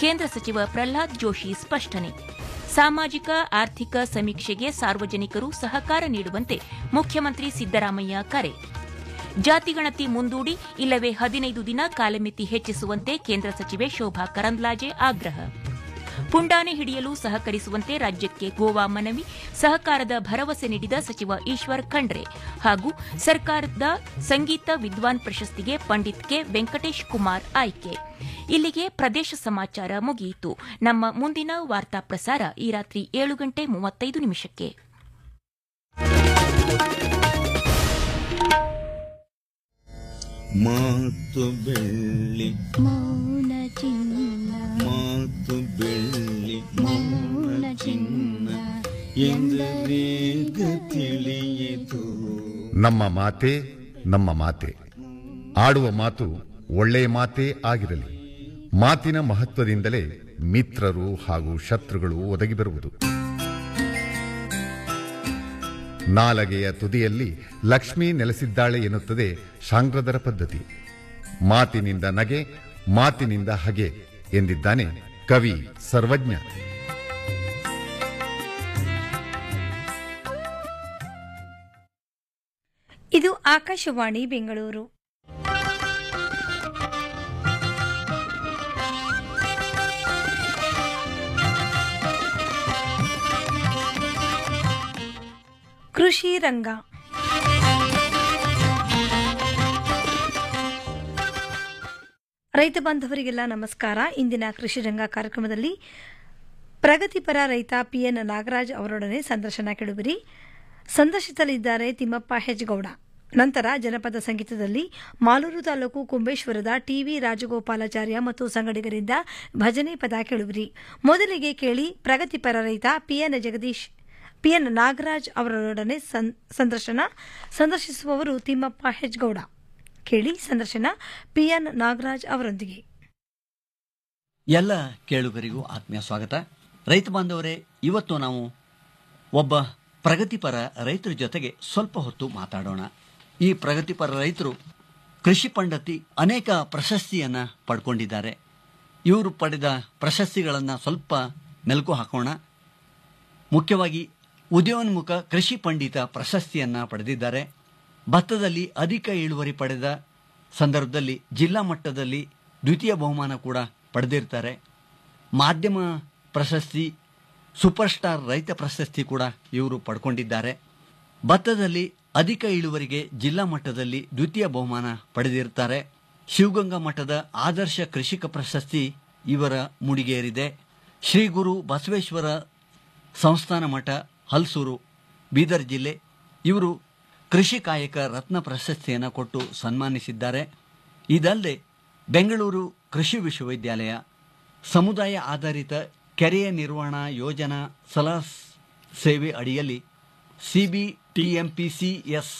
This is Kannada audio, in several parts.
ಕೇಂದ್ರ ಸಚಿವ ಪ್ರಹ್ಲಾದ್ ಜೋಶಿ ಸ್ಪಷ್ಟನೆ ಸಾಮಾಜಿಕ ಆರ್ಥಿಕ ಸಮೀಕ್ಷೆಗೆ ಸಾರ್ವಜನಿಕರು ಸಹಕಾರ ನೀಡುವಂತೆ ಮುಖ್ಯಮಂತ್ರಿ ಸಿದ್ದರಾಮಯ್ಯ ಕರೆ ಜಾತಿಗಣತಿ ಮುಂದೂಡಿ ಇಲ್ಲವೇ ಹದಿನೈದು ದಿನ ಕಾಲಮಿತಿ ಹೆಚ್ಚಿಸುವಂತೆ ಕೇಂದ್ರ ಸಚಿವೆ ಶೋಭಾ ಕರಂದ್ಲಾಜೆ ಆಗ್ರಹ ಪುಂಡಾನೆ ಹಿಡಿಯಲು ಸಹಕರಿಸುವಂತೆ ರಾಜ್ಯಕ್ಕೆ ಗೋವಾ ಮನವಿ ಸಹಕಾರದ ಭರವಸೆ ನೀಡಿದ ಸಚಿವ ಈಶ್ವರ್ ಖಂಡ್ರೆ ಹಾಗೂ ಸರ್ಕಾರದ ಸಂಗೀತ ವಿದ್ವಾನ್ ಪ್ರಶಸ್ತಿಗೆ ಪಂಡಿತ್ ಕೆ ವೆಂಕಟೇಶ್ ಕುಮಾರ್ ಆಯ್ಕೆ ಇಲ್ಲಿಗೆ ಪ್ರದೇಶ ಸಮಾಚಾರ ಮುಗಿಯಿತು ನಮ್ಮ ಮುಂದಿನ ವಾರ್ತಾ ಪ್ರಸಾರ ಈ ರಾತ್ರಿ ಏಳು ಗಂಟೆ ಮೂವತ್ತೈದು ನಿಮಿಷಕ್ಕೆ ಮಾತು ಬೆಳ್ಳಿ ಮೌನ ಚಿನ್ನ ಮಾತು ಬೆಳ್ಳಿ ಮೌನ ಚಿನ್ನ ಎಂದರೇಗ ತಿಳಿಯಿತು ನಮ್ಮ ಮಾತೆ ನಮ್ಮ ಮಾತೆ ಆಡುವ ಮಾತು ಒಳ್ಳೆಯ ಮಾತೇ ಆಗಿರಲಿ ಮಾತಿನ ಮಹತ್ವದಿಂದಲೇ ಮಿತ್ರರು ಹಾಗೂ ಶತ್ರುಗಳು ಒದಗಿ ಬರುವುದು ನಾಲಗೆಯ ತುದಿಯಲ್ಲಿ ಲಕ್ಷ್ಮಿ ನೆಲೆಸಿದ್ದಾಳೆ ಎನ್ನುತ್ತದೆ ಶಾಂಗ್ರದರ ಪದ್ಧತಿ ಮಾತಿನಿಂದ ನಗೆ ಮಾತಿನಿಂದ ಹಗೆ ಎಂದಿದ್ದಾನೆ ಕವಿ ಸರ್ವಜ್ಞ ಇದು ಆಕಾಶವಾಣಿ ಬೆಂಗಳೂರು ಕೃಷಿ ರಂಗ ರೈತ ಬಾಂಧವರಿಗೆಲ್ಲ ನಮಸ್ಕಾರ ಇಂದಿನ ಕೃಷಿ ರಂಗ ಕಾರ್ಯಕ್ರಮದಲ್ಲಿ ಪ್ರಗತಿಪರ ರೈತ ಪಿಎನ್ ನಾಗರಾಜ್ ಅವರೊಡನೆ ಸಂದರ್ಶನ ಕೇಳುವಿರಿ ಸಂದರ್ಶಿಸಲಿದ್ದಾರೆ ತಿಮ್ಮಪ್ಪ ಹೆಜ್ಗೌಡ ನಂತರ ಜನಪದ ಸಂಗೀತದಲ್ಲಿ ಮಾಲೂರು ತಾಲೂಕು ಕುಂಬೇಶ್ವರದ ಟಿವಿ ರಾಜಗೋಪಾಲಾಚಾರ್ಯ ಮತ್ತು ಸಂಗಡಿಗರಿಂದ ಭಜನೆ ಪದ ಕೇಳುವಿರಿ ಮೊದಲಿಗೆ ಕೇಳಿ ಪ್ರಗತಿಪರ ರೈತ ಪಿಎನ್ ಜಗದೀಶ್ ಪಿಎನ್ ನಾಗರಾಜ್ ಅವರೊಡನೆ ಸಂ- ಸಂದರ್ಶನ ಸಂದರ್ಶಿಸುವವರು ತಿಮ್ಮಪ್ಪ ಹೆಜ್ಗೌಡ ಕೇಳಿ ಸಂದರ್ಶನ ಪಿಎನ್ ನಾಗರಾಜ್ ಅವರೊಂದಿಗೆ ಎಲ್ಲ ಕೇಳುಗರಿಗೂ ಆತ್ಮೀಯ ಸ್ವಾಗತ ರೈತ ಬಾಂಧವರೇ ಇವತ್ತು ನಾವು ಒಬ್ಬ ಪ್ರಗತಿಪರ ರೈತರ ಜೊತೆಗೆ ಸ್ವಲ್ಪ ಹೊತ್ತು ಮಾತಾಡೋಣ ಈ ಪ್ರಗತಿಪರ ರೈತರು ಕೃಷಿ ಪಂಡತಿ ಅನೇಕ ಪ್ರಶಸ್ತಿಯನ್ನ ಪಡ್ಕೊಂಡಿದ್ದಾರೆ ಇವರು ಪಡೆದ ಪ್ರಶಸ್ತಿಗಳನ್ನು ಸ್ವಲ್ಪ ಮೆಲುಕು ಹಾಕೋಣ ಮುಖ್ಯವಾಗಿ ಉದಯೋನ್ಮುಖ ಕೃಷಿ ಪಂಡಿತ ಪ್ರಶಸ್ತಿಯನ್ನ ಪಡೆದಿದ್ದಾರೆ ಭತ್ತದಲ್ಲಿ ಅಧಿಕ ಇಳುವರಿ ಪಡೆದ ಸಂದರ್ಭದಲ್ಲಿ ಜಿಲ್ಲಾ ಮಟ್ಟದಲ್ಲಿ ದ್ವಿತೀಯ ಬಹುಮಾನ ಕೂಡ ಪಡೆದಿರ್ತಾರೆ ಮಾಧ್ಯಮ ಪ್ರಶಸ್ತಿ ಸೂಪರ್ ಸ್ಟಾರ್ ರೈತ ಪ್ರಶಸ್ತಿ ಕೂಡ ಇವರು ಪಡ್ಕೊಂಡಿದ್ದಾರೆ ಭತ್ತದಲ್ಲಿ ಅಧಿಕ ಇಳುವರಿಗೆ ಜಿಲ್ಲಾ ಮಟ್ಟದಲ್ಲಿ ದ್ವಿತೀಯ ಬಹುಮಾನ ಪಡೆದಿರ್ತಾರೆ ಶಿವಗಂಗಾ ಮಠದ ಆದರ್ಶ ಕೃಷಿಕ ಪ್ರಶಸ್ತಿ ಇವರ ಮುಡಿಗೇರಿದೆ ಶ್ರೀ ಗುರು ಬಸವೇಶ್ವರ ಸಂಸ್ಥಾನ ಮಠ ಹಲ್ಸೂರು ಬೀದರ್ ಜಿಲ್ಲೆ ಇವರು ಕೃಷಿ ಕಾಯಕ ರತ್ನ ಪ್ರಶಸ್ತಿಯನ್ನು ಕೊಟ್ಟು ಸನ್ಮಾನಿಸಿದ್ದಾರೆ ಇದಲ್ಲದೆ ಬೆಂಗಳೂರು ಕೃಷಿ ವಿಶ್ವವಿದ್ಯಾಲಯ ಸಮುದಾಯ ಆಧಾರಿತ ಕೆರೆಯ ನಿರ್ವಹಣಾ ಯೋಜನಾ ಸಲಹಾ ಸೇವೆ ಅಡಿಯಲ್ಲಿ ಸಿಬಿ ಟಿಎಂಪಿಸಿಎಸ್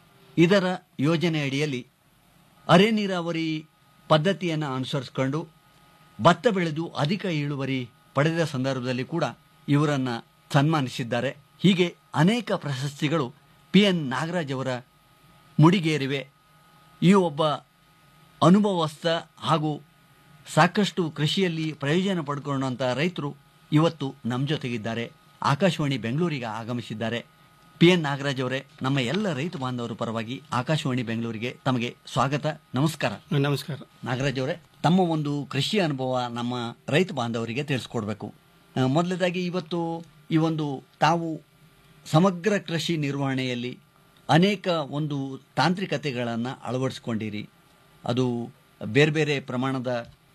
ಇದರ ಯೋಜನೆ ಅಡಿಯಲ್ಲಿ ಅರೆ ನೀರಾವರಿ ಪದ್ಧತಿಯನ್ನು ಅನುಸರಿಸಿಕೊಂಡು ಭತ್ತ ಬೆಳೆದು ಅಧಿಕ ಇಳುವರಿ ಪಡೆದ ಸಂದರ್ಭದಲ್ಲಿ ಕೂಡ ಇವರನ್ನ ಸನ್ಮಾನಿಸಿದ್ದಾರೆ ಹೀಗೆ ಅನೇಕ ಪ್ರಶಸ್ತಿಗಳು ಪಿ ಎನ್ ನಾಗರಾಜ್ ಅವರ ಮುಡಿಗೇರಿವೆ ಈ ಒಬ್ಬ ಅನುಭವಸ್ಥ ಹಾಗೂ ಸಾಕಷ್ಟು ಕೃಷಿಯಲ್ಲಿ ಪ್ರಯೋಜನ ಪಡ್ಕೊಳ್ಳುವಂಥ ರೈತರು ಇವತ್ತು ನಮ್ಮ ಜೊತೆಗಿದ್ದಾರೆ ಆಕಾಶವಾಣಿ ಬೆಂಗಳೂರಿಗೆ ಆಗಮಿಸಿದ್ದಾರೆ ಪಿ ಎನ್ ನಾಗರಾಜ್ ಅವರೇ ನಮ್ಮ ಎಲ್ಲ ರೈತ ಬಾಂಧವರ ಪರವಾಗಿ ಆಕಾಶವಾಣಿ ಬೆಂಗಳೂರಿಗೆ ತಮಗೆ ಸ್ವಾಗತ ನಮಸ್ಕಾರ ನಮಸ್ಕಾರ ನಾಗರಾಜ್ ಅವರೇ ತಮ್ಮ ಒಂದು ಕೃಷಿ ಅನುಭವ ನಮ್ಮ ರೈತ ಬಾಂಧವರಿಗೆ ತಿಳಿಸ್ಕೊಡ್ಬೇಕು ಆ, ಮೊದಲನೇದಾಗಿ ಇವತ್ತು ಈ ಒಂದು ತಾವು ಸಮಗ್ರ ಕೃಷಿ ನಿರ್ವಹಣೆಯಲ್ಲಿ ಅನೇಕ ಒಂದು ತಾಂತ್ರಿಕತೆಗಳನ್ನು ಅಳವಡಿಸ್ಕೊಂಡಿರಿ ಅದು ಬೇರೆ ಬೇರೆ ಪ್ರಮಾಣದ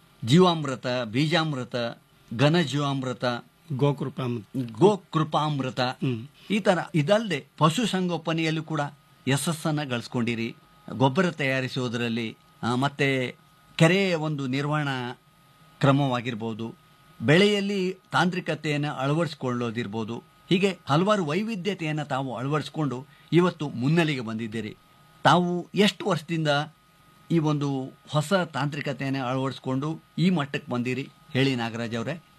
ಜೀವಾಮೃತ ಬೀಜಾಮೃತ ಘನ ಜೀವಾಮೃತ ಗೋಕೃಪ ಗೋ ಕೃಪಾಮೃತ ಹ್ಮ್. ಈ ತರ ಇದಲ್ಲದೆ ಪಶು ಸಂಗೋಪನೆಯಲ್ಲೂ ಕೂಡ ಯಶಸ್ಸನ್ನ ಗಳಿಸ್ಕೊಂಡಿರಿ ಗೊಬ್ಬರ ತಯಾರಿಸುವುದರಲ್ಲಿ ಆ, ಮತ್ತೆ ಕೆರೆಯ ಒಂದು ನಿರ್ವಹಣಾ ಕ್ರಮವಾಗಿರ್ಬೋದು ಬೆಳೆಯಲ್ಲಿ ತಾಂತ್ರಿಕತೆಯನ್ನು ಅಳವಡಿಸಿಕೊಳ್ಳೋದಿರ್ಬೋದು ಹೀಗೆ ಹಲವಾರು ವೈವಿಧ್ಯತೆಯನ್ನು ತಾವು ಅಳವಡಿಸಿಕೊಂಡು ಇವತ್ತು ಮುನ್ನೆಲೆಗೆ ಬಂದಿದ್ದೀರಿ ತಾವು ಎಷ್ಟು ವರ್ಷದಿಂದ ಈ ಒಂದು ಹೊಸ ತಾಂತ್ರಿಕತೆಯನ್ನು ಅಳವಡಿಸಿಕೊಂಡು ಈ ಮಟ್ಟಕ್ಕೆ ಬಂದಿರಿ ಹೇಳಿ ನಾಗರಾಜ್ ಅವರೇ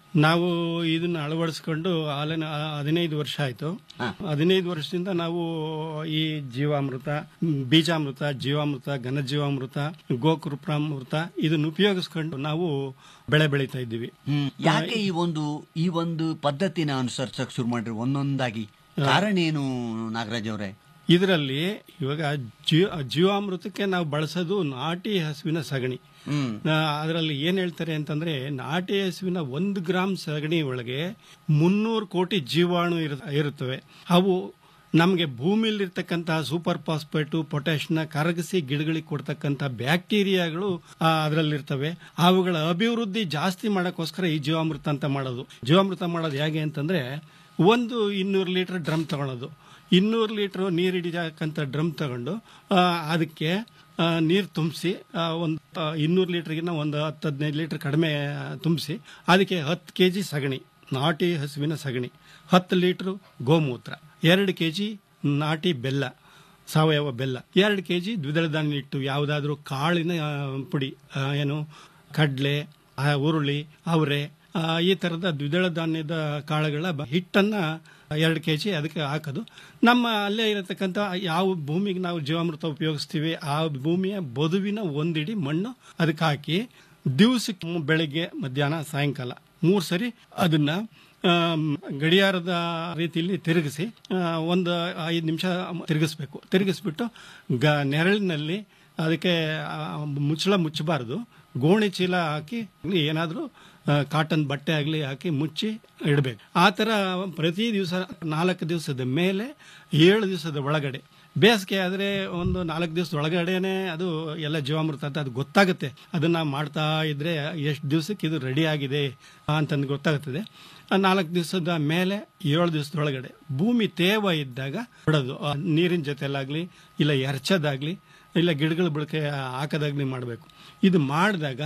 ನಾವು ಇದನ್ನ ಅಳವಡಿಸ್ಕೊಂಡು ಆಲನ ಹದಿನೈದು ವರ್ಷ ಆಯ್ತು ಹದಿನೈದು ವರ್ಷದಿಂದ ನಾವು ಈ ಜೀವಾಮೃತ ಬೀಜಾಮೃತ ಜೀವಾಮೃತ ಘನಜೀವಾಮೃತ ಗೋಕೃಪಾಮೃತ ಇದನ್ನ ಉಪಯೋಗಿಸ್ಕೊಂಡು ನಾವು ಬೆಳೆ ಬೆಳೀತಾ ಇದ್ದೀವಿ ಹ್ಮ್. ಯಾಕೆ ಈ ಒಂದು ಈ ಒಂದು ಪದ್ಧತಿನ ಅನುಸರಿಸಕ್ ಶುರು ಮಾಡ್ರಿ ಒಂದೊಂದಾಗಿ ಕಾರಣ ಏನು ನಾಗರಾಜ್ ಅವರೇ ಇದರಲ್ಲಿ ಇವಾಗ ಜೀವ ಜೀವಾಮೃತಕ್ಕೆ ನಾವು ಬಳಸೋದು ನಾಟಿ ಹಸುವಿನ ಸಗಣಿ ಹ್ಮ್ ಅದರಲ್ಲಿ ಏನ್ ಹೇಳ್ತಾರೆ ಅಂತಂದ್ರೆ ನಾಟಿ ಹಸುವಿನ ಒಂದು ಗ್ರಾಮ್ ಸಗಣಿ ಒಳಗೆ ಮುನ್ನೂರು ಕೋಟಿ ಜೀವಾಣು ಇರು- ಇರುತ್ತವೆ ಅವು ನಮಗೆ ಭೂಮಿಲಿರ್ತಕ್ಕಂತಹ ಸೂಪರ್ ಫಾಸ್ಫೇಟು ಪೊಟ್ಯಾಶ್ನ ಕರಗಿಸಿ ಗಿಡಗಳಿಗೆ ಕೊಡ್ತಕ್ಕಂಥ ಬ್ಯಾಕ್ಟೀರಿಯಾಗಳು ಅದರಲ್ಲಿರ್ತವೆ ಅವುಗಳ ಅಭಿವೃದ್ಧಿ ಜಾಸ್ತಿ ಮಾಡೋಕ್ಕೋಸ್ಕರ ಈ ಜೀವಾಮೃತ ಅಂತ ಮಾಡೋದು ಜೀವಾಮೃತ ಮಾಡೋದು ಹೇಗೆ ಅಂತಂದ್ರೆ ಒಂದು ಇನ್ನೂರು ಲೀಟರ್ ಡ್ರಮ್ ತಗೊಳೋದು ಇನ್ನೂರು ಲೀಟ್ರ್ ನೀರು ಹಿಡಿತಕ್ಕಂಥ ಡ್ರಮ್ ತಗೊಂಡು ಆ, ಅದಕ್ಕೆ ನೀರು ತುಂಬಿಸಿ ಒಂದು ಇನ್ನೂರು ಲೀಟ್ರಿಗಿನ್ನ ಒಂದು ಹತ್ತು ಹದಿನೈದು ಲೀಟ್ರ್ ಕಡಿಮೆ ತುಂಬಿಸಿ ಅದಕ್ಕೆ ಹತ್ತು ಕೆ ಜಿ ಸಗಣಿ ನಾಟಿ ಹಸುವಿನ ಸಗಣಿ ಹತ್ತು ಲೀಟ್ರು ಗೋಮೂತ್ರ ಎರಡು ಕೆ ಜಿ ನಾಟಿ ಬೆಲ್ಲ ಸಾವಯವ ಬೆಲ್ಲ ಎರಡು ಕೆ ಜಿ ದ್ವಿದಳ ಧಾನ್ಯ ಹಿಟ್ಟು ಯಾವುದಾದ್ರೂ ಕಾಳಿನ ಆ, ಪುಡಿ ಆ, ಏನು ಕಡಲೆ ಹುರುಳಿ ಅವರೆ ಆ, ಈ ಥರದ ದ್ವಿದಳ ಧಾನ್ಯದ ಕಾಳುಗಳ ಬ- ಹಿಟ್ಟನ್ನ ಎರಡು ಕೆ ಜಿ ಅದಕ್ಕೆ ಹಾಕೋದು ನಮ್ಮ ಅಲ್ಲೇ ಇರತಕ್ಕಂಥ ಯಾವ ಭೂಮಿಗೆ ನಾವು ಜೀವಾಮೃತ ಉಪಯೋಗಿಸ್ತೀವಿ ಆ ಭೂಮಿಯ ಬದುವಿನ ಒಂದಿಡಿ ಮಣ್ಣು ಅದಕ್ಕೆ ಹಾಕಿ ದಿವಸಕ್ಕೆ ಬೆಳಿಗ್ಗೆ ಮಧ್ಯಾಹ್ನ ಸಾಯಂಕಾಲ ಮೂರು ಸರಿ ಅದನ್ನ ಆಮ್, ಗಡಿಯಾರದ ರೀತಿಯಲ್ಲಿ ತಿರುಗಿಸಿ ಆ, ಒಂದು ಐದು ನಿಮಿಷ ತಿರುಗಿಸ್ಬೇಕು ತಿರುಗಿಸ್ಬಿಟ್ಟು ಗ ನೆರಳಿನಲ್ಲಿ ಅದಕ್ಕೆ ಆ, ಮುಚ್ಚಳ ಮುಚ್ಚಬಾರ್ದು ಗೋಣಿ ಚೀಲ ಹಾಕಿ ಏನಾದರೂ ಕಾಟನ್ ಬಟ್ಟೆ ಆಗಲಿ ಹಾಕಿ ಮುಚ್ಚಿ ಇಡಬೇಕು ಆ ಥರ ಪ್ರತಿ ದಿವಸ ನಾಲ್ಕು ದಿವಸದ ಮೇಲೆ ಏಳು ದಿವಸದ ಒಳಗಡೆ ಬೇಸಿಗೆ ಆದರೆ ಒಂದು ನಾಲ್ಕು ದಿವಸದ ಒಳಗಡೆನೆ ಅದು ಎಲ್ಲ ಜೀವಾಮೃತ ಅಂತ ಅದು ಗೊತ್ತಾಗುತ್ತೆ ಅದನ್ನ ಮಾಡ್ತಾ ಇದ್ರೆ ಎಷ್ಟು ದಿವಸಕ್ಕೆ ಇದು ರೆಡಿ ಆಗಿದೆ ಅಂತಂದು ಗೊತ್ತಾಗುತ್ತದೆ ಆ ನಾಲ್ಕು ದಿವಸದ ಮೇಲೆ ಏಳು ದಿವಸದೊಳಗಡೆ ಭೂಮಿ ತೇವ ಇದ್ದಾಗ ಬಿಡೋದು ಆ ನೀರಿನ ಜೊತೆಲಾಗ್ಲಿ ಇಲ್ಲ ಎರ್ಚೋದಾಗ್ಲಿ ಇಲ್ಲ ಗಿಡಗಳ ಬಳಕೆ ಹಾಕೋದಾಗ್ಲಿ ಮಾಡಬೇಕು ಇದು ಮಾಡಿದಾಗ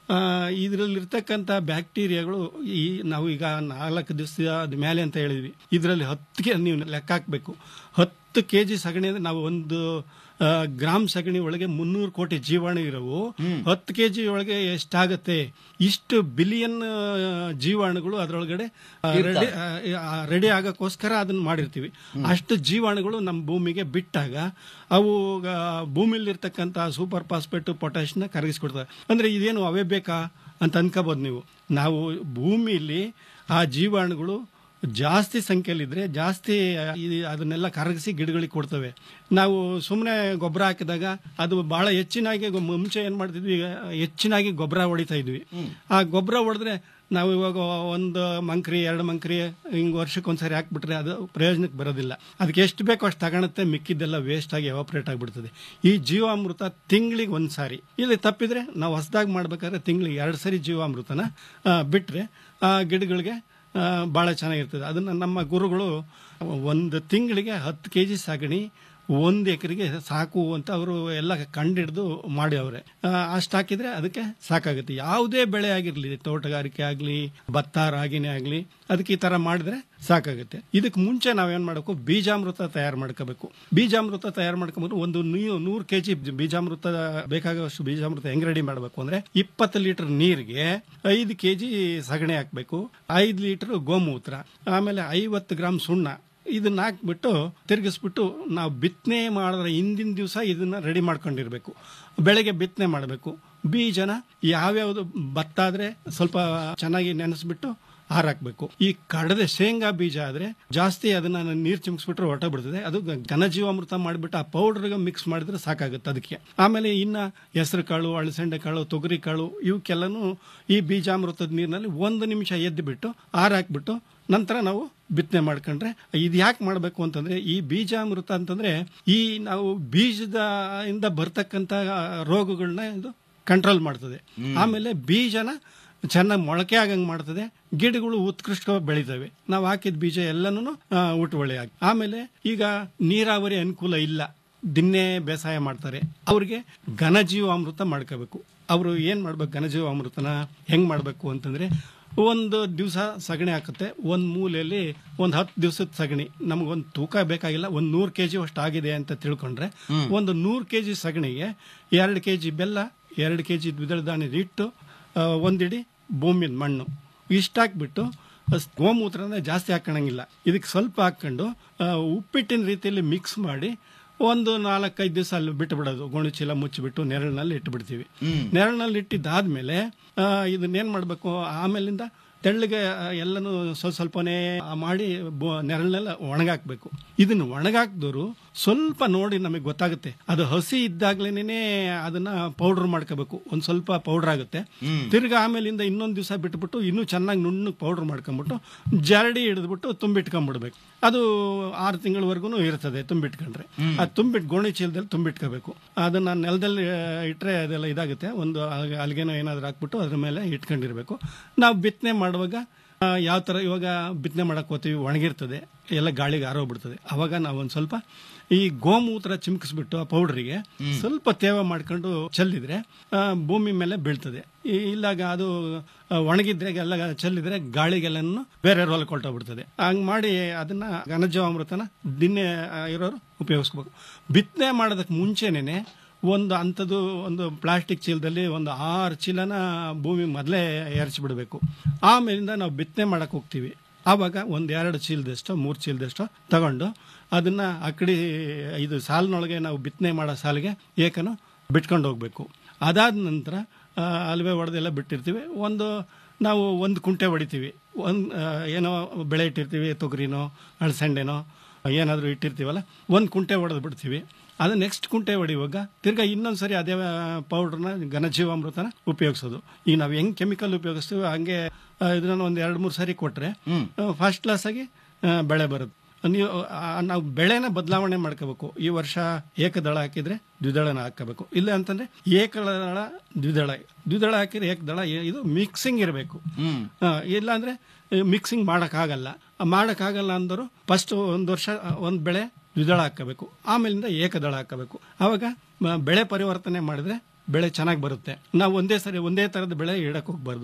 ಇದರಲ್ಲಿರ್ತಕ್ಕಂಥ ಬ್ಯಾಕ್ಟೀರಿಯಾಗಳು ಈ ನಾವು ಈಗ ನಾಲ್ಕು ದಿವಸದ ಮೇಲೆ ಅಂತ ಹೇಳಿದ್ವಿ ಇದರಲ್ಲಿ ಹತ್ತಿಗೆ ನೀವು ಲೆಕ್ಕ ಹಾಕಬೇಕು ಹತ್ತು ಕೆ ಜಿ ಸಗಣಿ ಅಂದ್ರೆ ನಾವು ಒಂದು ಆ, ಗ್ರಾಮ್ ಸಗಣಿ ಒಳಗೆ ಮುನ್ನೂರು ಕೋಟಿ ಜೀವಾಣು ಇರವು ಹತ್ತು ಕೆ ಜಿ ಒಳಗೆ ಎಷ್ಟಾಗತ್ತೆ ಇಷ್ಟು ಬಿಲಿಯನ್ ಜೀವಾಣುಗಳು ಅದರೊಳಗಡೆ ರೆಡಿ ರೆಡಿ ಆಗೋಕ್ಕೋಸ್ಕರ ಅದನ್ನ ಮಾಡಿರ್ತೀವಿ ಅಷ್ಟು ಜೀವಾಣುಗಳು ನಮ್ಮ ಭೂಮಿಗೆ ಬಿಟ್ಟಾಗ ಅವು ಆ, ಭೂಮಿಲಿರ್ತಕ್ಕಂಥ ಸೂಪರ್ ಫಾಸ್ಫೇಟ್ ಪೊಟ್ಯಾಶ್ನ ಕರಗಿಸ್ಕೊಡ್ತವೆ ಅಂದ್ರೆ ಇದೇನು ಅವೇ ಬೇಕಾ ಅಂತ ಅನ್ಕೋಬೋದು ನೀವು ನಾವು ಭೂಮಿಲಿ ಆ ಜೀವಾಣುಗಳು ಜಾಸ್ತಿ ಸಂಖ್ಯೆಯಲ್ಲಿದ್ರೆ ಜಾಸ್ತಿ ಈ- ಅದನ್ನೆಲ್ಲ ಕರಗಿಸಿ ಗಿಡಗಳಿಗೆ ಕೊಡ್ತವೆ ನಾವು ಸುಮ್ಮನೆ ಗೊಬ್ಬರ ಹಾಕಿದಾಗ ಅದು ಬಹಳ ಹೆಚ್ಚಿನಾಗಿ ಗೊ- ಮುಂಚೆ ಏನ್ ಮಾಡ್ತಿದ್ವಿ ಈಗ ಹೆಚ್ಚಿನಾಗಿ ಗೊಬ್ಬರ ಹೊಡಿತಾ ಇದ್ವಿ ಆ ಗೊಬ್ಬರ ಹೊಡೆದ್ರೆ ನಾವು ಇವಾಗ ಒಂದು ಮಂಕ್ರಿ ಎರಡು ಮಂಕ್ರಿ ಹಿಂಗ್ ವರ್ಷಕ್ಕೊಂದ್ಸರಿ ಹಾಕ್ಬಿಟ್ರೆ ಅದು ಪ್ರಯೋಜನಕ್ಕೆ ಬರೋದಿಲ್ಲ ಅದಕ್ಕೆ ಎಷ್ಟು ಬೇಕೋ ಅಷ್ಟು ತಗೊಳುತ್ತೆ ಮಿಕ್ಕಿದ್ದೆಲ್ಲ ವೇಸ್ಟ್ ಆಗಿ ಎವಾಪ್ರೇಟ್ ಆಗಿಬಿಡ್ತದೆ ಈ ಜೀವಾಮೃತ ತಿಂಗಳಿಗೆ ಒಂದು ಸಾರಿ ಇಲ್ಲಿ ತಪ್ಪಿದ್ರೆ ನಾವು ಹೊಸದಾಗಿ ಮಾಡ್ಬೇಕಾದ್ರೆ ತಿಂಗಳಿಗೆ ಎರಡು ಸರಿ ಜೀವಾಮೃತನ ಆ, ಬಿಟ್ರೆ ಆ ಗಿಡಗಳಿಗೆ ಭಾಳ ಚೆನ್ನಾಗಿರ್ತದೆ ಅದನ್ನು ನಮ್ಮ ಗುರುಗಳು ಒಂದು ತಿಂಗಳಿಗೆ ಹತ್ತು ಕೆ ಜಿ ಸಗಣಿ ಒಂದು ಎಕರೆಗೆ ಸಾಕು ಅಂತ ಅವರು ಎಲ್ಲ ಕಂಡಿಡ್ದು ಮಾಡಿ ಅವ್ರೆ ಅಷ್ಟು ಹಾಕಿದ್ರೆ ಅದಕ್ಕೆ ಸಾಕಾಗುತ್ತೆ ಯಾವುದೇ ಬೆಳೆ ಆಗಿರಲಿ ತೋಟಗಾರಿಕೆ ಆಗಲಿ ಭತ್ತ ರಾಗಿನೇ ಆಗಲಿ ಅದಕ್ಕೆ ಈ ಥರ ಮಾಡಿದ್ರೆ ಸಾಕಾಗುತ್ತೆ ಇದಕ್ಕೆ ಮುಂಚೆ ನಾವೇನು ಮಾಡಬೇಕು ಬೀಜಾಮೃತ ತಯಾರು ಮಾಡ್ಕೋಬೇಕು ಬೀಜಾಮೃತ ತಯಾರು ಮಾಡ್ಕೊಂಡ್ರೆ ಒಂದು ನೀವು ನೂರು ಕೆ ಜಿ ಬೀಜಾಮೃತ ಬೇಕಾಗುವಷ್ಟು ಬೀಜಾಮೃತ ಹೆಂಗ್ ರೆಡಿ ಮಾಡಬೇಕು ಅಂದ್ರೆ ಇಪ್ಪತ್ತು ಲೀಟರ್ ನೀರಿಗೆ ಐದು ಕೆ ಜಿ ಸಗಣಿ ಹಾಕಬೇಕು ಐದು ಲೀಟರ್ ಗೋಮೂತ್ರ ಆಮೇಲೆ ಐವತ್ತು ಗ್ರಾಮ್ ಸುಣ್ಣ ಇದನ್ನ ಹಾಕ್ಬಿಟ್ಟು ತಿರುಗಿಸ್ಬಿಟ್ಟು ನಾವು ಬಿತ್ತನೆ ಮಾಡಿದ್ರೆ ಹಿಂದಿನ ದಿವಸ ಇದನ್ನ ರೆಡಿ ಮಾಡ್ಕೊಂಡಿರ್ಬೇಕು ಬೆಳಗ್ಗೆ ಬಿತ್ತನೆ ಮಾಡಬೇಕು ಬೀಜನ ಯಾವ್ಯಾವ್ದು ಭತ್ತ ಆದ್ರೆ ಸ್ವಲ್ಪ ಚೆನ್ನಾಗಿ ನೆನೆಸ್ಬಿಟ್ಟು ಹಾರಾಕ್ಬೇಕು ಈ ಕಡದೆ ಶೇಂಗಾ ಬೀಜ ಆದ್ರೆ ಜಾಸ್ತಿ ಅದನ್ನ ನೀರು ಚಿಮ್ಸ್ಬಿಟ್ರೆ ಹೊರಟ ಬಿಡ್ತದೆ ಅದು ಗ- ಘನಜೀವಾಮೃತ ಮಾಡಿಬಿಟ್ಟು ಆ ಪೌಡರ್ಗೆ ಮಿಕ್ಸ್ ಮಾಡಿದ್ರೆ ಸಾಕಾಗುತ್ತೆ ಅದಕ್ಕೆ ಆಮೇಲೆ ಇನ್ನ ಹೆಸರು ಕಾಳು ಅಳಸಂಡೆ ಕಾಳು ತೊಗರಿ ಕಾಳು ಇವಕ್ಕೆಲ್ಲನೂ ಈ ಬೀಜಾಮೃತದ ನೀರಿನಲ್ಲಿ ಒಂದು ನಿಮಿಷ ಎದ್ದು ಬಿಟ್ಟು ಹಾರಾಕ್ಬಿಟ್ಟು ನಂತರ ನಾವು ಬಿತ್ತನೆ ಮಾಡ್ಕೊಂಡ್ರೆ ಇದು ಯಾಕೆ ಮಾಡಬೇಕು ಅಂತಂದ್ರೆ ಈ ಬೀಜಾಮೃತ ಅಂತಂದ್ರೆ ಈ ನಾವು ಬೀಜದ ಇಂದ ಬರ್ತಕ್ಕಂಥ ರೋಗಗಳನ್ನ ಇದು ಕಂಟ್ರೋಲ್ ಮಾಡ್ತದೆ ಆಮೇಲೆ ಬೀಜನ ಚೆನ್ನಾಗಿ ಮೊಳಕೆ ಆಗಂಗ್ ಮಾಡ್ತದೆ ಗಿಡಗಳು ಉತ್ಕೃಷ್ಟವಾಗಿ ಬೆಳಿತವೆ ನಾವು ಹಾಕಿದ ಬೀಜ ಎಲ್ಲನೂ ಉಟ್ವಳಿ ಆಗಿ ಆಮೇಲೆ ಈಗ ನೀರಾವರಿ ಅನುಕೂಲ ಇಲ್ಲ ದಿನ್ನೇ ಬೇಸಾಯ ಮಾಡ್ತಾರೆ ಅವ್ರಿಗೆ ಘನಜೀವಾಮೃತ ಮಾಡ್ಕೋಬೇಕು ಅವರು ಏನ್ ಮಾಡ್ಬೇಕು ಘನಜೀವಾಮೃತನ ಹೆಂಗ್ ಮಾಡ್ಬೇಕು ಅಂತಂದ್ರೆ ಒಂದು ದಿವಸ ಸಗಣಿ ಹಾಕುತ್ತೆ ಒಂದ್ ಮೂಲೆಯಲ್ಲಿ ಒಂದ್ ಹತ್ತು ದಿವಸದ ಸಗಣಿ ನಮಗೊಂದು ತೂಕ ಬೇಕಾಗಿಲ್ಲ ಒಂದ್ ನೂರು ಕೆಜಿ ಅಷ್ಟು ಆಗಿದೆ ಅಂತ ತಿಳ್ಕೊಂಡ್ರೆ ಒಂದು ನೂರು ಕೆಜಿ ಸಗಣಿಗೆ ಎರಡು ಕೆಜಿ ಬೆಲ್ಲ ಎರಡು ಕೆಜಿ ದ್ವಿದಳ ಧಾನ್ಯದ ಹಿಟ್ಟು ಆ, ಒಂದಿಡಿ ಭೂಮಿದ ಮಣ್ಣು ಇಷ್ಟ ಹಾಕ್ಬಿಟ್ಟು ಅಸ್- ಗೋಮೂತ್ರನ ಜಾಸ್ತಿ ಹಾಕೋಣಂಗಿಲ್ಲ ಇದಕ್ಕೆ ಸ್ವಲ್ಪ ಹಾಕೊಂಡು ಆ, ಉಪ್ಪಿಟ್ಟಿನ ರೀತಿಯಲ್ಲಿ ಮಿಕ್ಸ್ ಮಾಡಿ ಒಂದು ನಾಲ್ಕೈದು ದಿವಸ ಅಲ್ಲಿ ಬಿಟ್ಟು ಬಿಡೋದು ಗೋಣಿ ಚೀಲ ಮುಚ್ಚಿಬಿಟ್ಟು ನೆರಳಿನಲ್ಲಿ ಇಟ್ಬಿಡ್ತೀವಿ ನೆರಳಿನಲ್ಲಿ ಇಟ್ಟಿದ್ದಾದ್ಮೇಲೆ ಆ, ಇದನ್ನೇನ್ ಮಾಡಬೇಕು ಆಮೇಲಿಂದ ತೆಳ್ಳಗೆ ಆ, ಎಲ್ಲನೂ ಸ್ವಲ್ಪ ಸ್ವಲ್ಪನೇ ಮಾಡಿ ಬೊ- ನೆರಳನ್ನೆಲ್ಲ ಒಣಗಾಕ್ಬೇಕು ಇದನ್ನ ಒಣಗಾಕ್ದವರು ಸ್ವಲ್ಪ ನೋಡಿ ನಮಗೆ ಗೊತ್ತಾಗುತ್ತೆ ಅದು ಹಸಿ ಇದ್ದಾಗ್ಲೇನೆ ಅದನ್ನ ಪೌಡರ್ ಮಾಡ್ಕೋಬೇಕು ಒಂದ್ ಸ್ವಲ್ಪ ಪೌಡರ್ ಆಗುತ್ತೆ ತಿರ್ಗಾ ಆಮೇಲಿಂದ ಇನ್ನೊಂದ್ ದಿವಸ ಬಿಟ್ಬಿಟ್ಟು ಇನ್ನೂ ಚೆನ್ನಾಗಿ ನುಣ್ಣಗೆ ಪೌಡರ್ ಮಾಡ್ಕೊಂಡ್ಬಿಟ್ಟು ಜರಡಿ ಹಿಡಿದ್ಬಿಟ್ಟು ತುಂಬಿಟ್ಕೊಂಡ್ಬಿಡ್ಬೇಕು ಅದು ಆರು ತಿಂಗಳವರೆಗೂ ಇರ್ತದೆ ತುಂಬಿಟ್ಕೊಂಡ್ರೆ ಅದು ತುಂಬಿಟ್ಟು ಗೋಣಿ ಚೀಲದಲ್ಲಿ ತುಂಬಿಟ್ಕೋಬೇಕು ಅದನ್ನ ನೆಲದಲ್ಲಿ ಆ, ಇಟ್ರೆ ಅದೆಲ್ಲ ಇದಾಗುತ್ತೆ ಒಂದು ಅಲ್ಗೆ- ಅಲ್ಗೆನೋ ಏನಾದ್ರು ಹಾಕ್ಬಿಟ್ಟು ಅದ್ರ ಮೇಲೆ ಇಟ್ಕೊಂಡಿರ್ಬೇಕು ನಾವು ಬಿತ್ತನೆ ಮಾಡುವಾಗ ಯಾವ ತರ ಇವಾಗ ಬಿತ್ತನೆ ಮಾಡಕ್ ಹೋಗ್ತೀವಿ ಒಣಗಿರ್ತದೆ ಎಲ್ಲ ಗಾಳಿಗೆ ಆರೋಗ್ಬಿಡ್ತದೆ ಅವಾಗ ನಾವು ಒಂದ್ ಸ್ವಲ್ಪ ಈ ಗೋಮೂತ್ರ ಚಿಮ್ಕಿಸ್ಬಿಟ್ಟು ಆ ಪೌಡ್ರಿಗೆ ಸ್ವಲ್ಪ ತೇವ ಮಾಡ್ಕೊಂಡು ಚೆಲ್ಲಿದ್ರೆ ಆ, ಭೂಮಿ ಮೇಲೆ ಬೀಳ್ತದೆ ಈ- ಇಲ್ಲಾಗ ಅದು ಆ, ಒಣಗಿದ್ರೆ ಎಲ್ಲ ಚೆಲ್ಲಿದ್ರೆ ಗಾಳಿಗೆಲ್ಲನು ಬೇರೆ ರೋಲ್ ಕೊಟ್ಟೋಗ್ಬಿಡ್ತದೆ ಹಂಗ್ ಮಾಡಿ ಅದನ್ನ ಘನಜೀವಾಮೃತನ ದಿನೇ ಆ, ಇರೋರು ಉಪಯೋಗಿಸ್ಬೇಕು ಬಿತ್ತನೆ ಮಾಡೋದಕ್ಕೆ ಮುಂಚೆನೇನೆ ಒಂದು ಅಂಥದ್ದು ಒಂದು ಪ್ಲಾಸ್ಟಿಕ್ ಚೀಲದಲ್ಲಿ ಒಂದು ಆರು ಚೀಲನ ಭೂಮಿ ಮೊದಲೇ ಎರಚಿಬಿಡ್ಬೇಕು ಆಮೇಲಿಂದ ನಾವು ಬಿತ್ತನೆ ಮಾಡಕ್ ಹೋಗ್ತೀವಿ ಆವಾಗ ಒಂದ್ ಎರಡು ಚೀಲದಷ್ಟು ಮೂರು ಚೀಲದಷ್ಟು ತಗೊಂಡು ಅದನ್ನ ಅಕಡಿ ಇದು ಸಾಲಿನೊಳಗೆ ನಾವು ಬಿತ್ತನೆ ಮಾಡೋ ಸಾಲಿಗೆ ಏಕನು ಬಿಟ್ಕೊಂಡು ಹೋಗ್ಬೇಕು ಅದಾದ ನಂತರ ಆ, ಅಲ್ವೇ ಹೊಡೆದೆಲ್ಲ ಬಿಟ್ಟಿರ್ತೀವಿ ಒಂದು ನಾವು ಒಂದು ಕುಂಟೆ ಹೊಡಿತೀವಿ ಒಂದು ಏನೋ ಬೆಳೆ ಇಟ್ಟಿರ್ತೀವಿ ತೊಗರಿನೋ ಅಳಸಂಡೆನೋ ಏನಾದರೂ ಇಟ್ಟಿರ್ತೀವಲ್ಲ ಒಂದು ಕುಂಟೆ ಹೊಡೆದು ಬಿಡ್ತೀವಿ ಅದು ನೆಕ್ಸ್ಟ್ ಕುಂಟೆ ಹೊಡಿಯುವಾಗ ತಿರ್ಗಾ ಇನ್ನೊಂದ್ಸರಿ ಅದೇ ಪೌಡ್ರನ್ನ ಘನಜೀವಾಮೃತನ ಉಪಯೋಗಿಸೋದು ಈಗ ನಾವು ಹೆಂಗ್ ಕೆಮಿಕಲ್ ಉಪಯೋಗಿಸ್ತೀವಿ ಹಂಗೆ ಆ, ಇದನ್ನ ಒಂದು ಎರಡು ಮೂರು ಸರಿ ಕೊಟ್ರೆ ಫಸ್ಟ್ ಕ್ಲಾಸ್ ಆಗಿ ಆ, ಬೆಳೆ ಬರುತ್ತೆ ನೀವು ಆ, ನಾವು ಬೆಳೆನ ಬದಲಾವಣೆ ಮಾಡ್ಕೋಬೇಕು ಈ ವರ್ಷ ಏಕದಳ ಹಾಕಿದ್ರೆ ದ್ವಿದಳನ ಹಾಕಬೇಕು ಇಲ್ಲ ಅಂತಂದ್ರೆ ಏಕದಳ ದ್ವಿದಳ ದ್ವಿದಳ ಹಾಕಿದ್ರೆ ಏಕದಳ ಏ- ಇದು ಮಿಕ್ಸಿಂಗ್ ಇರಬೇಕು ಇಲ್ಲ ಅಂದ್ರೆ ಮಿಕ್ಸಿಂಗ್ ಮಾಡಕ್ಕಾಗಲ್ಲ ಆ, ಮಾಡಕ್ಕಾಗಲ್ಲ ಅಂದರು ಫಸ್ಟ್ ಒಂದು ವರ್ಷ ಒಂದು ಬೆಳೆ ದ್ವಿದಳ ಹಾಕಬೇಕು ಆಮೇಲಿಂದ ಏಕದಳ ಹಾಕಬೇಕು ಅವಾಗ ಮ- ಬೆಳೆ ಪರಿವರ್ತನೆ ಮಾಡಿದ್ರೆ ಬೆಳೆ ಚೆನ್ನಾಗಿ ಬರುತ್ತೆ ನಾವು ಒಂದೇ ಸರಿ ಒಂದೇ ತರದ ಬೆಳೆ ಇಡಕ್ ಹೋಗ್ಬಾರ್ದು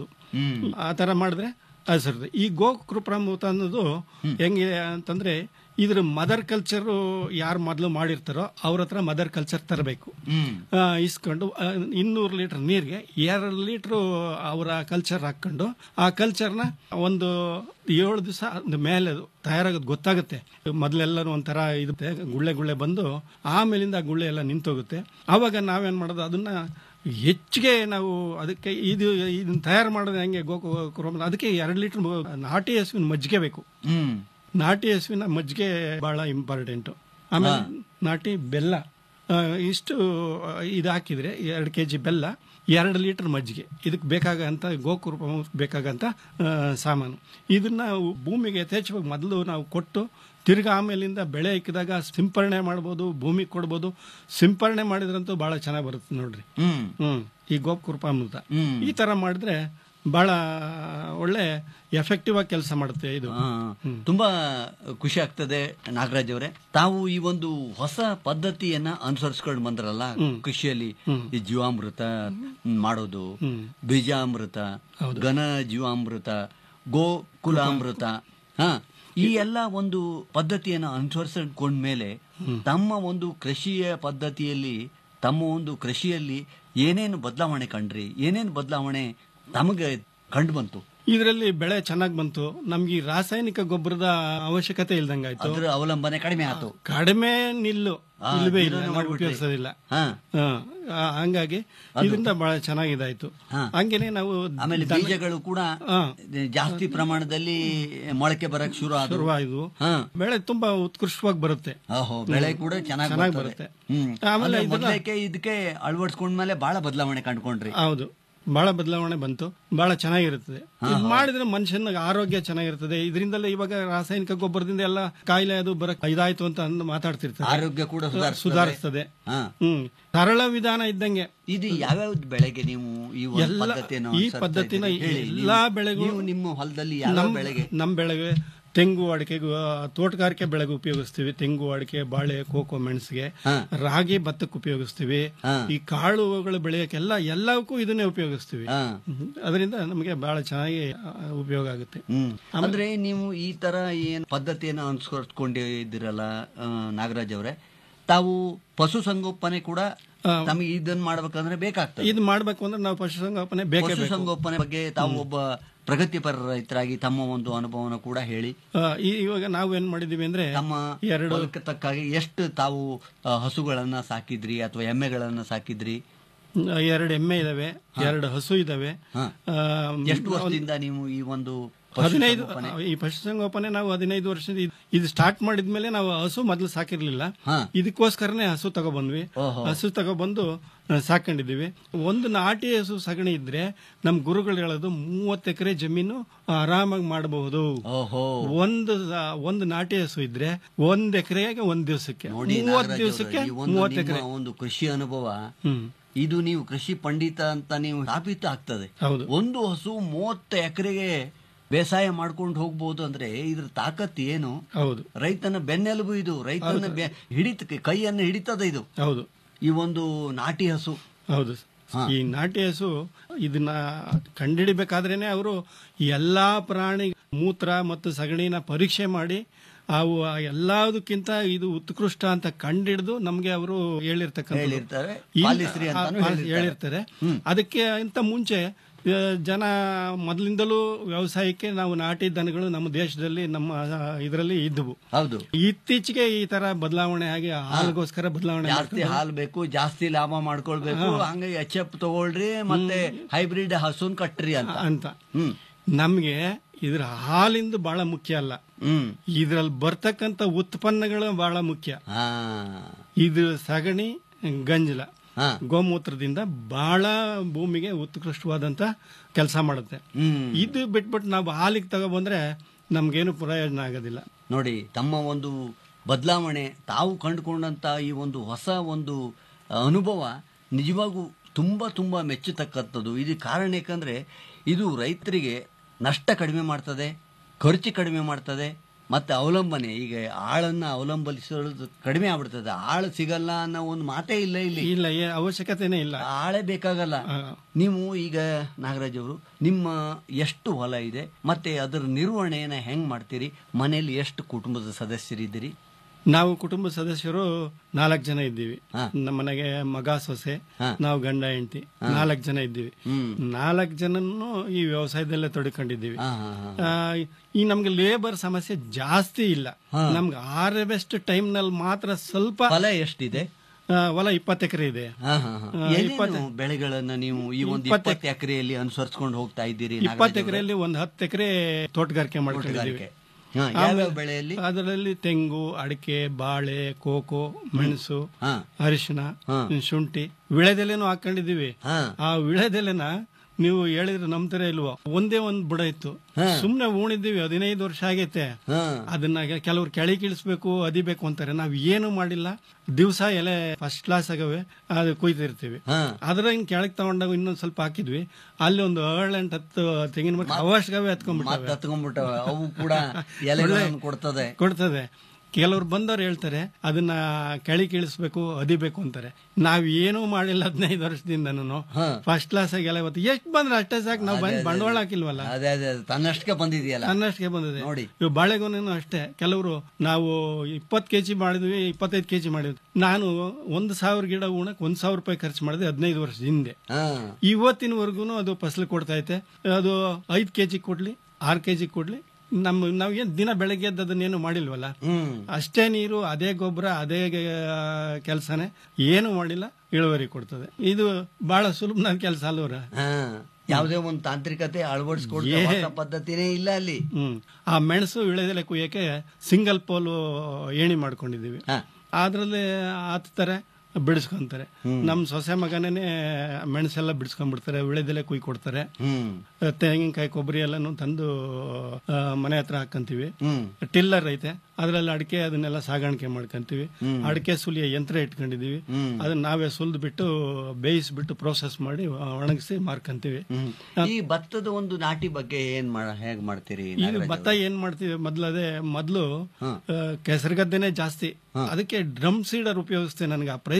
ಆ ತರ ಮಾಡಿದ್ರೆ ಅದು ಸರಿ ಈ ಗೋ ಕೃಪ್ರಾಮೃತ ಅನ್ನೋದು ಹೆಂಗಿದೆ ಅಂತಂದ್ರೆ ಇದ್ರ ಮದರ್ ಕಲ್ಚರ್ ಯಾರು ಮೊದಲು ಮಾಡಿರ್ತಾರೋ ಅವ್ರ ಹತ್ರ ಮದರ್ ಕಲ್ಚರ್ ತರಬೇಕು ಇಸ್ಕೊಂಡು ಆ, ಇನ್ನೂರು ಲೀಟರ್ ನೀರಿಗೆ ಎರಡು ಲೀಟರ್ ಅವರ ಕಲ್ಚರ್ ಹಾಕೊಂಡು ಆ ಕಲ್ಚರ್ನ ಒಂದು ಏಳು ದಿವಸ ಮೇಲೆ ಅದು ತಯಾರಾಗೋದು ಗೊತ್ತಾಗುತ್ತೆ ಮೊದಲೆಲ್ಲರೂ ಒಂಥರ ಇರುತ್ತೆ ಗುಳ್ಳೆ ಗುಳ್ಳೆ ಬಂದು ಆಮೇಲಿಂದ ಆ ಗುಳ್ಳೆ ಎಲ್ಲ ನಿಂತೋಗುತ್ತೆ ಆವಾಗ ನಾವೇನ್ ಮಾಡೋದು ಅದನ್ನ ಹೆಚ್ಚಿಗೆ ನಾವು ಅದಕ್ಕೆ ಇದು ಇದನ್ನ ತಯಾರು ಮಾಡೋದು ಹೆಂಗೆ ಗೋಕು ಕುರುಮ ಅದಕ್ಕೆ ಎರಡು ಲೀಟರ್ ನಾಟಿ ಹಸುವಿನ ಮಜ್ಜಿಗೆ ಬೇಕು ಹ್ಮ್ ನಾಟಿ ಹಸುವಿನ ಮಜ್ಜಿಗೆ ಬಹಳ ಇಂಪಾರ್ಟೆಂಟ್ ಆಮೇಲೆ ನಾಟಿ ಬೆಲ್ಲ ಆ, ಇಷ್ಟು ಆ, ಇದು ಹಾಕಿದ್ರೆ ಎರಡು ಕೆ ಜಿ ಬೆಲ್ಲ ಎರಡು ಲೀಟರ್ ಮಜ್ಜಿಗೆ ಇದಕ್ಕೆ ಬೇಕಾಗಂತ ಗೋಕುರುಪ ಬೇಕಾಗಂತ ಆ, ಸಾಮಾನು ಇದನ್ನ ಭೂಮಿಗೆ ಯಥೇಚ್ಛವಾಗಿ ಮೊದಲು ನಾವು ಕೊಟ್ಟು ತಿರ್ಗಾ ಆಮೇಲಿಂದ ಬೆಳೆ ಇಕ್ಕಿದಾಗ ಸಿಂಪರಣೆ ಮಾಡ್ಬೋದು ಭೂಮಿ ಕೊಡ್ಬೋದು ಸಿಂಪರಣೆ ಮಾಡಿದ್ರಂತೂ ಬಹಳ ಚೆನ್ನಾಗಿ ಬರುತ್ತೆ ನೋಡ್ರಿ ಹ್ಮ್ ಹ್ಮ್ ಈ ಗೋಕೃಪಾಮೃತ ಹ್ಮ್. ಈ ತರ ಮಾಡಿದ್ರೆ ಬಹಳ ಒಳ್ಳೆ ಎಫೆಕ್ಟಿವ್ ಆಗಿ ಕೆಲಸ ಮಾಡುತ್ತೆ ಇದು ಆ, ತುಂಬಾ ಖುಷಿ ಆಗ್ತದೆ ನಾಗರಾಜ್ ಅವರೇ ತಾವು ಈ ಒಂದು ಹೊಸ ಪದ್ಧತಿಯನ್ನ ಅನುಸರಿಸ್ಕೊಂಡು ಬಂದ್ರಲ್ಲ ಕೃಷಿಯಲ್ಲಿ ಈ ಜೀವಾಮೃತ ಮಾಡೋದು ಬೀಜಾಮೃತ ಘನ ಜೀವಾಮೃತ ಗೋಕುಲಾಮೃತ ಹಾ ಈ ಎಲ್ಲ ಒಂದು ಪದ್ಧತಿಯನ್ನ ಅನುಸರಿಸಿಕೊಂಡ್ಮೇಲೆ ತಮ್ಮ ಒಂದು ಕೃಷಿಯ ಪದ್ಧತಿಯಲ್ಲಿ ತಮ್ಮ ಒಂದು ಕೃಷಿಯಲ್ಲಿ ಏನೇನು ಬದಲಾವಣೆ ಕಂಡ್ರಿ ಏನೇನು ಬದಲಾವಣೆ ತಮಗೆ ಕಂಡು ಬಂತು ಇದರಲ್ಲಿ ಬೆಳೆ ಚೆನ್ನಾಗಿ ಬಂತು ನಮ್ಗೆ ಈ ರಾಸಾಯನಿಕ ಗೊಬ್ಬರದ ಅವಶ್ಯಕತೆ ಇಲ್ದಂಗಾಯ್ತು ಅದ್ರ ಅವಲಂಬನೆ ಕಡಿಮೆ ಆಯ್ತು ಕಡಿಮೆ ನಿಲ್ಲು ಆ, ಇಲ್ವೇ ಇಲ್ಲ ಇದನ್ನ ನಾವು ಮಾಡ್ಬಿಟ್ರಿ. ಉಪಯೋಗಿಸೋದಿಲ್ಲ ಹಾ ಹಾ, ಆ, ಹಂಗಾಗಿ ಇದರಿಂದ ಬಹಳ ಚೆನ್ನಾಗಿದಾಯ್ತು ಹಾ. ಹಂಗೇನೆ ನಾವು ಆಮೇಲೆ ದನ- ಬೀಜಗಳು ಕೂಡ ಹಾ. ಜಾಸ್ತಿ ಪ್ರಮಾಣದಲ್ಲಿ ಮೊಳಕೆ ಬರಕ್ ಶುರು ಆದವು ಶುರುವಾಯ್ತು ಹಾ ಬೆಳೆ ತುಂಬಾ ಉತ್ಕೃಷ್ಟವಾಗಿ ಬರುತ್ತೆ ಓಹೋ ಬೆಳೆ ಕೂಡ ಚೆನ್ನಾಗಿ ಚೆನ್ನಾಗ್ ಬರುತ್ತೆ ಬರುತ್ತೆ. ಹ್ಮ್ ಆಮೇಲೆ ಆಮೇಲೆ ಇದನ್ನ- ಮೊದಲಕ್ಕೆ ಇದಕ್ಕೆ ಅಳವಡಿಸ್ಕೊಂಡ್ಮೇಲೆ ಬಹಳ ಬದಲಾವಣೆ ಕಂಡ್ಕೊಂಡ್ರಿ ಹೌದು ಬಹಳ ಬದಲಾವಣೆ ಬಂತು ಬಹಳ ಚೆನ್ನಾಗಿರುತ್ತದೆ ಇದು ಮಾಡಿದ್ರೆ ಮನುಷ್ಯನ ಆರೋಗ್ಯ ಚೆನ್ನಾಗಿರ್ತದೆ ಇದರಿಂದಲೇ ಇವಾಗ ರಾಸಾಯನಿಕ ಗೊಬ್ಬರದಿಂದ ಎಲ್ಲ ಕಾಯಿಲೆ ಅದು ಬರಕ್ ಇದಾಯ್ತು ಅಂತ ಅಂದು ಮಾತಾಡ್ತಿರ್ತಾರೆ ಆರೋಗ್ಯ ಕೂಡ ಸುಧಾರಿಸ್ತದೆ. ಸುಧಾರಿಸ್ತದೆ ಹಾ ಹ್ಮ್ ಸರಳ ವಿಧಾನ ಇದ್ದಂಗೆ ಇದು ಯಾವ್ಯಾವ ಬೆಳೆಗೆ ನೀವು ಈ ಒಂದು ಎಲ್ಲ- ಪದ್ಧತಿಯನ್ನು ಈ ಅನುಸರಿಸ್ತಾ ಪದ್ಧತಿನ ಇದ್ದೀರಿ? ಹೇಳಿ, ನೀವು- ಎಲ್ಲಾ ಬೆಳೆಗೂ ನೀವು ನಿಮ್ಮ ಹೊಲದಲ್ಲಿ ಯಾವ ನಮ್ ಬೆಳೆಗೆ ನಮ್ ಬೆಳೆಗೆ ತೆಂಗು ಅಡಿಕೆಗೂ ಆ, ತೋಟಗಾರಿಕೆ ಬೆಳೆಗೆ ಉಪಯೋಗಿಸ್ತೀವಿ ತೆಂಗು ಅಡಿಕೆ ಬಾಳೆ ಕೋಕೋ ಮೆಣಸಿಗೆ ಹಾ. ರಾಗಿ ಭತ್ತಕ್ಕೆ ಉಪಯೋಗಿಸ್ತೀವಿ ಹಾ. ಈ ಕಾಳುಗಳು ಬೆಳೆಯಕ್ಕೆಲ್ಲ ಎಲ್ಲವಕ್ಕೂ ಇದನ್ನೇ ಉಪಯೋಗಿಸ್ತೀವಿ ಹಾ. ಹ್ಮ್. ಅದರಿಂದ ನಮಗೆ ಬಹಳ ಚೆನ್ನಾಗಿ ಆ, ಉಪಯೋಗ ಆಗುತ್ತೆ ಹ್ಮ್ ಅಂದ್ರೆ ನೀವು ಈ ತರ ಏನ್ ಪದ್ಧತಿಯನ್ನು ಅನುಸರಿಸ್ಕೊಂಡಿದ್ದೀರಲ್ಲ ಆ, ನಾಗರಾಜ್ ಅವರೇ ತಾವು ಪಶುಸಂಗೋಪನೆ ಕೂಡ ತಮಗೆ ಇದನ್ನ ಮಾಡ್ಬೇಕಂದ್ರೆ ಬೇಕಾಗ್ತದೆ ಇದು ಮಾಡ್ಬೇಕು ಅಂದ್ರೆ ನಾವು ಪಶುಸಂಗೋಪನೆ ಬೇಕೇ ಬೇಕು ಪಶುಸಂಗೋಪನೆ ಬಗ್ಗೆ ತಾವು ಒಬ್ಬ ಪ್ರಗತಿಪರ ರೈತರಾಗಿ ತಮ್ಮ ಒಂದು ಅನುಭವನ ಕೂಡ ಹೇಳಿ ಆ, ಈ- ಇವಾಗ ನಾವು ಏನ್ ಮಾಡಿದೀವಿ ಅಂದ್ರೆ ತಮ್ಮ ಎರಡು ಹೊಲಕ್ಕೆ ತಕ್ಕಾಗಿ ಎಷ್ಟು ತಾವು ಆ, ಹಸುಗಳನ್ನ ಸಾಕಿದ್ರಿ ಅಥವಾ ಎಮ್ಮೆಗಳನ್ನ ಸಾಕಿದ್ರಿ ಎರಡು ಎಮ್ಮೆ ಇದಾವೆ ಎರಡು ಹಸು ಇದಾವೆ ಹಾ. ಆ, ಎಷ್ಟು ವರ್ಷದಿಂದ ನೀವು ಈ ಒಂದು ಹದಿನೈದು ಪಶುಸಂಗೋಪನೆ? ಈ ಪಶುಸಂಗೋಪನೆ ನಾವು ಹದಿನೈದು ವರ್ಷದ ಇದ್- ಇದು ಸ್ಟಾರ್ಟ್ ಮಾಡಿದ್ಮೇಲೆ ನಾವು ಹಸು ಮೊದಲು ಸಾಕಿರ್ಲಿಲ್ಲ ಹಾ. ಇದಕ್ಕೋಸ್ಕರನೇ ಹಸು ತಗೊಬಂದ್ವಿ ಓಹೋ. ಹಸು ತಗೊಬಂದು ಆ, ಸಾಕೊಂಡಿದ್ದೀವಿ ಒಂದು ನಾಟಿ ಹಸು ಸಗಣಿ ಇದ್ರೆ ನಮ್ ಗುರುಗಳು ಹೇಳೋದು ಮೂವತ್ತು ಎಕರೆ ಜಮೀನು ಆರಾಮಾಗಿ ಮಾಡಬಹುದು ಓಹೋ ಒಂದು ಒಂದು ನಾಟಿ ಹಸು ಇದ್ರೆ ಒಂದ್ ಎಕರೆಗೆ ಒಂದ್ ದಿವಸಕ್ಕೆ ನೋಡಿ ಮೂವತ್ತು ನಾಗರಾಜ್ ಅವ್ರೆ, ದಿವಸಕ್ಕೆ ಈ ಒಂದು ಮೂವತ್ತು ನಿಮ್ಮ ಎಕರೆ ಒಂದು ಕೃಷಿ ಅನುಭವ ಹ್ಮ್ ಇದು ನೀವು ಕೃಷಿ ಪಂಡಿತ ಅಂತ ನೀವು ಸ್ಥಾಪಿತ ಆಗ್ತದೆ ಹೌದು. ಒಂದು ಹಸು ಮೂವತ್ತು ಎಕರೆಗೆ ಬೇಸಾಯ ಮಾಡ್ಕೊಂಡು ಹೋಗ್ಬೋದು ಅಂದ್ರೆ ಇದ್ರ ತಾಕತ್ ಏನು ಹೌದು ರೈತನ ಬೆನ್ನೆಲುಬು ಇದು ರೈತನ ಬೆ- ಹಿಡಿತ ಕೈಯನ್ನು ಹಿಡಿತದ ಇದು ಹೌದು ಈ ಒಂದು ನಾಟಿ ಹಸು ಹೌದು ಈ ನಾಟಿ ಹಸು ಇದನ್ನ ಕಂಡಿಡಿಬೇಕಾದ್ರೇನೆ ಅವರು ಎಲ್ಲಾ ಪ್ರಾಣಿ ಮೂತ್ರ ಮತ್ತು ಸಗಣಿನ ಪರೀಕ್ಷೆ ಮಾಡಿ ಅವು ಎಲ್ಲದಕ್ಕಿಂತ ಇದು ಉತ್ಕೃಷ್ಟ ಅಂತ ಕಂಡಿಡಿದು ನಮ್ಗೆ ಅವರು ಹೇಳಿರ್ತಕ್ಕಂಥ ಹೇಳಿರ್ತಾರೆ ಪಾಲಿಸ್ರಿ ಅಂತಾನು ಹೇಳಿರ್ತಾರೆ. ಹೇಳಿರ್ತಾರೆ ಅದಕ್ಕೆ ಇಂತ ಮುಂಚೆ ಆ, ಜನ ಮೊದಲಿಂದಲೂ ವ್ಯವಸಾಯಕ್ಕೆ ನಾವು ನಾಟಿ ದನಗಳು ನಮ್ಮ ದೇಶದಲ್ಲಿ ನಮ್ಮ ಇದರಲ್ಲಿ ಇದ್ದವು ಹೌದು ಇತ್ತೀಚೆಗೆ ಈ ತರ ಬದಲಾವಣೆ ಆಗಿ ಹಾಲ್ಗೋಸ್ಕರ ಬದಲಾವಣೆ ಜಾಸ್ತಿ ಹಾಲು ಬೇಕು ಜಾಸ್ತಿ ಲಾಭ ಮಾಡ್ಕೊಳ್ಬೇಕು ಹಂಗಾಗಿ ಎಚ್ ಎಫ್ ತಗೊಳ್ರಿ ಮತ್ತೆ ಹೈಬ್ರಿಡ್ ಹಸುನ್ ಕಟ್ರಿ ಅಂತ ಅಂತ ಹ್ಮ್ ನಮ್ಗೆ ಇದ್ರ ಹಾಲಿಂದ ಬಹಳ ಮುಖ್ಯ ಅಲ್ಲ ಹ್ಮ್ ಇದ್ರಲ್ಲಿ ಬರ್ತಕ್ಕಂತ ಉತ್ಪನ್ನಗಳು ಬಹಳ ಮುಖ್ಯ ಹಾ ಇದು ಸಗಣಿ ಗಂಜಲ ಹಾ ಗೋಮೂತ್ರದಿಂದ ಬಹಳ ಭೂಮಿಗೆ ಉತ್ಕೃಷ್ಟವಾದಂತ ಕೆಲಸ ಮಾಡುತ್ತೆ ಹ್ಮ್ ಇದು ಬಿಟ್ಬಿಟ್ಟು ನಾವು ಹಾಲಿಗೆ ತಗೊಬಂದ್ರೆ ನಮ್ಗೇನು ಪ್ರಯೋಜನ ಆಗೋದಿಲ್ಲ ನೋಡಿ ತಮ್ಮ ಒಂದು ಬದಲಾವಣೆ ತಾವು ಕಂಡುಕೊಂಡಂತ ಈ ಒಂದು ಹೊಸ ಒಂದು ಅನುಭವ ನಿಜವಾಗೂ ತುಂಬಾ ತುಂಬಾ ಮೆಚ್ಚತಕ್ಕಂಥದ್ದು ಇದು ಕಾರಣ ಯಾಕಂದ್ರೆ ಇದು ರೈತರಿಗೆ ನಷ್ಟ ಕಡಿಮೆ ಮಾಡ್ತದೆ ಖರ್ಚು ಕಡಿಮೆ ಮಾಡ್ತದೆ ಮತ್ತೆ ಅವಲಂಬನೆ ಈಗ ಆಳನ್ನ ಅವಲಂಬಿಸೋದು ಕಡಿಮೆ ಆಗ್ಬಿಡ್ತದೆ ಆಳು ಸಿಗಲ್ಲ ಅನ್ನೋ ಒಂದು ಮಾತೇ ಇಲ್ಲ ಇಲ್ಲಿ ಇಲ್ಲ ಏ- ಅವಶ್ಯಕತೆನೇ ಇಲ್ಲ ಆಳೇ ಬೇಕಾಗಲ್ಲ ಆ, ನೀವು ಈಗ ನಾಗರಾಜ್ ಅವರು ನಿಮ್ಮ ಎಷ್ಟು ಹೊಲ ಇದೆ ಮತ್ತೆ ಅದರ ನಿರ್ವಹಣೆಯನ್ನ ಹೆಂಗ್ ಮಾಡ್ತೀರಿ ಮನೆಯಲ್ಲಿ ಎಷ್ಟು ಕುಟುಂಬದ ಸದಸ್ಯರಿದ್ದೀರಿ ನಾವು ಕುಟುಂಬ ಸದಸ್ಯರು ನಾಲ್ಕು ಜನ ಇದ್ದೀವಿ ಹಾ. ನಮ್ಮ ಮನೆಗೆ ಮಗ ಸೊಸೆ ಹಾ. ನಾವು ಗಂಡ ಹೆಂಡತಿ ನಾಲ್ಕು ಜನ ಇದ್ದೀವಿ ಹ್ಮ್ ನಾಲ್ಕು ಜನನು ಈ ವ್ಯವಸಾಯದಲ್ಲೇ ತೊಡ್ಕೊಂಡಿದ್ದೀವಿ ಹಾ, ಹಾ, ಹಾ. ಆ, ಈ ನಮ್ಗೆ ಲೇಬರ್ ಸಮಸ್ಯೆ ಜಾಸ್ತಿ ಇಲ್ಲ ನಮ್ಗೆ ಹಾರ್ವೆಸ್ಟ್ ಟೈಮ್ ನಲ್ಲಿ ಮಾತ್ರ ಸ್ವಲ್ಪ ಫಲ ಎಷ್ಟಿದೆ ಆ, ಹೊಲ ಇಪ್ಪತ್ತು ಎಕರೆ ಇದೆ ಹಾ, ಹಾ, ಹಾ. ಆ, ಏನೇನು ಇಪ್ಪತ್ತು- ಬೆಳೆಗಳನ್ನ ನೀವು ಈ ಒಂದು ಇಪ್ಪತ್ತು ಇಪ್ಪತ್ತು ಎಕರೆಯಲ್ಲಿ ಅನುಸರಿಸ್ಕೊಂಡು ಹೋಗ್ತಾ ಇದ್ದೀರಿ ಇಪ್ಪತ್ತು ಎಕರೆಯಲ್ಲಿ ಒಂದು ಹತ್ತು ಎಕರೆ ತೋಟಗಾರಿಕೆ ಮಾಡ್ಕೊಂಡಿದ್ದೀವಿ ತೋಟಗಾರಿಕೆ. ಹಾ, ಯಾವ್ಯಾವ ಬೆಳೆಯಲ್ಲಿ ಅದರಲ್ಲಿ ತೆಂಗು ಅಡಿಕೆ ಬಾಳೆ ಕೋಕೋ ಮೆಣಸು ಹಾ ಅರಿಶಿನ ಹಾ. ಶುಂಠಿ ವಿಳೆದೆಲೆನೂ ಹಾಕೊಂಡಿದೀವಿ ಹಾ ಆ ವಿಳೆದೆಲೆನ ನೀವು ಹೇಳಿದ್ರೆ ನಂಬ್ತಾರೆ ಇಲ್ವೋ ಒಂದೇ ಒಂದ್ ಬುಡ ಇತ್ತು ಸುಮ್ನೆ ಉಣಿದ್ದೀವಿ ಹದಿನೈದು ವರ್ಷ ಆಗೈತೆ ಹಾ ಅದನ್ನ ಕೆಲವ್ರು ಕೆಳಿ ಕೀಳಿಸ್ಬೇಕು ಅದಿಬೇಕು ಅಂತಾರೆ ನಾವ್ ಏನು ಮಾಡಿಲ್ಲ ದಿವಸ ಎಲೆ ಫಸ್ಟ್ ಕ್ಲಾಸ್ ಆಗವೆ ಅದು ಕುಯ್ತಿರ್ತೀವಿ ಹಾ ಅದ್ರ ಹಿಂಗ್ ಕೆಳಗ್ ತಗೊಂಡಾಗ ಇನ್ನೊಂದ್ ಸ್ವಲ್ಪ ಹಾಕಿದ್ವಿ ಅಲ್ಲಿ ಒಂದು ಏಳೆಂಟು ಹತ್ತು ತೆಂಗಿನ ಮರ ಅವಶ್ಯಕವೇ ಹತ್ಕೊಂಡ್ಬಿಟ್ಟವೆ ಮತ್ತೆ ಹತ್ಕೊಂಡ್ಬಿಟ್ಟವ ಅವು ಕೂಡ ಎಲೆಗಳನ್ನು ಕೊಡ್ತದೆ ಕೊಡ್ತದೆ ಕೆಲವ್ರು ಬಂದವ್ರು ಹೇಳ್ತಾರೆ ಅದನ್ನ ಕೆಳಿ ಕೀಳಿಸ್ಬೇಕು ಅದಿಬೇಕು ಅಂತಾರೆ ನಾವ್ ಏನೂ ಮಾಡಿಲ್ಲ ಹದಿನೈದು ವರ್ಷದಿಂದನು ಹಾ. ಫಸ್ಟ್ ಕ್ಲಾಸ್ ಆಗಿ ಎಲ್ಲ ಇವತ್ತು ಎಷ್ಟು ಬಂದ್ರೆ ಅಷ್ಟೇ ಸಾಕು ನಾವು ಬಂದ್ ಬಂಡವಾಳ ಹಾಕಿಲ್ವಲ್ಲ ಅದೇ ಅದೇ ಅದೇ. ತನ್ನಷ್ಟಕ್ಕೆ ಬಂದಿದೆಯಲ್ಲ ಅನ್ನಷ್ಟಕ್ಕೆ ಬಂದಿದೆ ನೋಡಿ. ಇವು ಬಾಳೆಗೊನೆನೂ ಅಷ್ಟೇ ಕೆಲವರು ನಾವು ಇಪ್ಪತ್ತು ಕೆಜಿ ಮಾಡಿದ್ವಿ ಇಪ್ಪತ್ತೈದು ಕೆಜಿ ಮಾಡಿದ್ವಿ ನಾನು ಒಂದು ಸಾವಿರ ಗಿಡ ಉಣಕ್ ಒಂದ್ ಸಾವಿರ ರೂಪಾಯಿ ಖರ್ಚು ಮಾಡಿದೆ ಹದಿನೈದು ವರ್ಷದ ಹಿಂದೆ ಹಾ ಇವತ್ತಿನವರೆಗೂ ಅದು ಫಸಲು ಕೊಡ್ತಾ ಐತೆ ಅದು ಐದು ಕೆಜಿ ಕೊಡ್ಲಿ ಆರು ಕೆಜಿ ಕೊಡ್ಲಿ ನಮ್ಮ ನಾವೇನ್ ದಿನ ಬೆಳಗ್ಗೆ ಎದ್ದು ಅದನ್ನೇನು ಮಾಡಿಲ್ವಲ್ಲ ಹ್ಮ್ ಅಷ್ಟೇ ನೀರು ಅದೇ ಗೊಬ್ಬರ ಅದೇ ಕೆಲಸನೇ ಏನು ಮಾಡಿಲ್ಲ ಇಳುವರಿ ಕೊಡ್ತದೆ ಇದು ಬಹಳ ಸುಲಭನಾದ ಕೆಲಸ ಅಲ್ವರ ಹಾ ಯಾವುದೇ ಒಂದು ತಾಂತ್ರಿಕತೆ ಅಳವಡಿಸ್ಕೊಡ್ತಾ ಏ- ಹೊಸ ಪದ್ಧತಿನೇ ಇಲ್ಲ ಅಲ್ಲಿ ಹ್ಮ್ ಆ ಮೆಣಸು ಇಳೆದೆಲೆ ಕುಯ್ಯಕ್ಕೆ ಸಿಂಗಲ್ ಪೋಲು ಏಣಿ ಮಾಡ್ಕೊಂಡಿದೀವಿ ಹಾ ಅದ್ರಲ್ಲಿ ಹತ್ತಾರೆ ಬಿಡಿಸ್ಕೊಂತಾರೆ ನಮ್ ಸೊಸೆ ಮಗನೇ ಮೆಣಸೆಲ್ಲ ಬಿಡಿಸ್ಕೊಂಡ್ಬಿಡ್ತಾರೆ ವಿಳೆದೆಲೆ ಕುಯ್ ಕೊಡ್ತಾರೆ ಹ್ಮ್ ತೆಂಗಿನಕಾಯಿ ಕೊಬ್ಬರಿ ಎಲ್ಲಾನು ತಂದು ಆ, ಮನೆ ಹತ್ರ ಹಾಕಂತೀವಿ ಹ್ಮ್ ಟಿಲ್ಲರ್ ಐತೆ ಅದ್ರಲ್ಲಿ ಅಡಿಕೆ ಅದನ್ನೆಲ್ಲ ಸಾಗಾಣಿಕೆ ಮಾಡ್ಕೊಂತೀವಿ ಅಡಿಕೆ ಸುಲಿಯ ಯಂತ್ರ ಇಟ್ಕೊಂಡಿದೀವಿ ಹ್ಮ್. ಅದನ್ನ ನಾವೇ ಸುಲ್ದು ಬಿಟ್ಟು ಬೇಯಿಸ್ಬಿಟ್ಟು ಪ್ರೋಸೆಸ್ ಮಾಡಿ ಒಣಗಿಸಿ ಮಾರ್ಕಂತೀವಿ ಹ್ಮ್. ಈ ಭತ್ತದ ಒಂದು ನಾಟಿ ಬಗ್ಗೆ ಏನ್ ಮಾಡ ಹೇಗ್ ಮಾಡ್ತೀರಿ ಈಗ ನಾಗರಾಜ್ ಭತ್ತ ಏನ್ ಮಾಡ್ತೀವಿ ಮೊದ್ಲದೇ ಮೊದ್ಲು ಕೆಸರುಗದ್ದೆನೆ ಜಾಸ್ತಿ ಅದಕ್ಕೆ ಡ್ರಮ್ ಸೀಡರ್ ಉಪಯೋಗಿಸ್ತೇನೆ ನನಗೆ ಆ ಪ್ರೈಸ್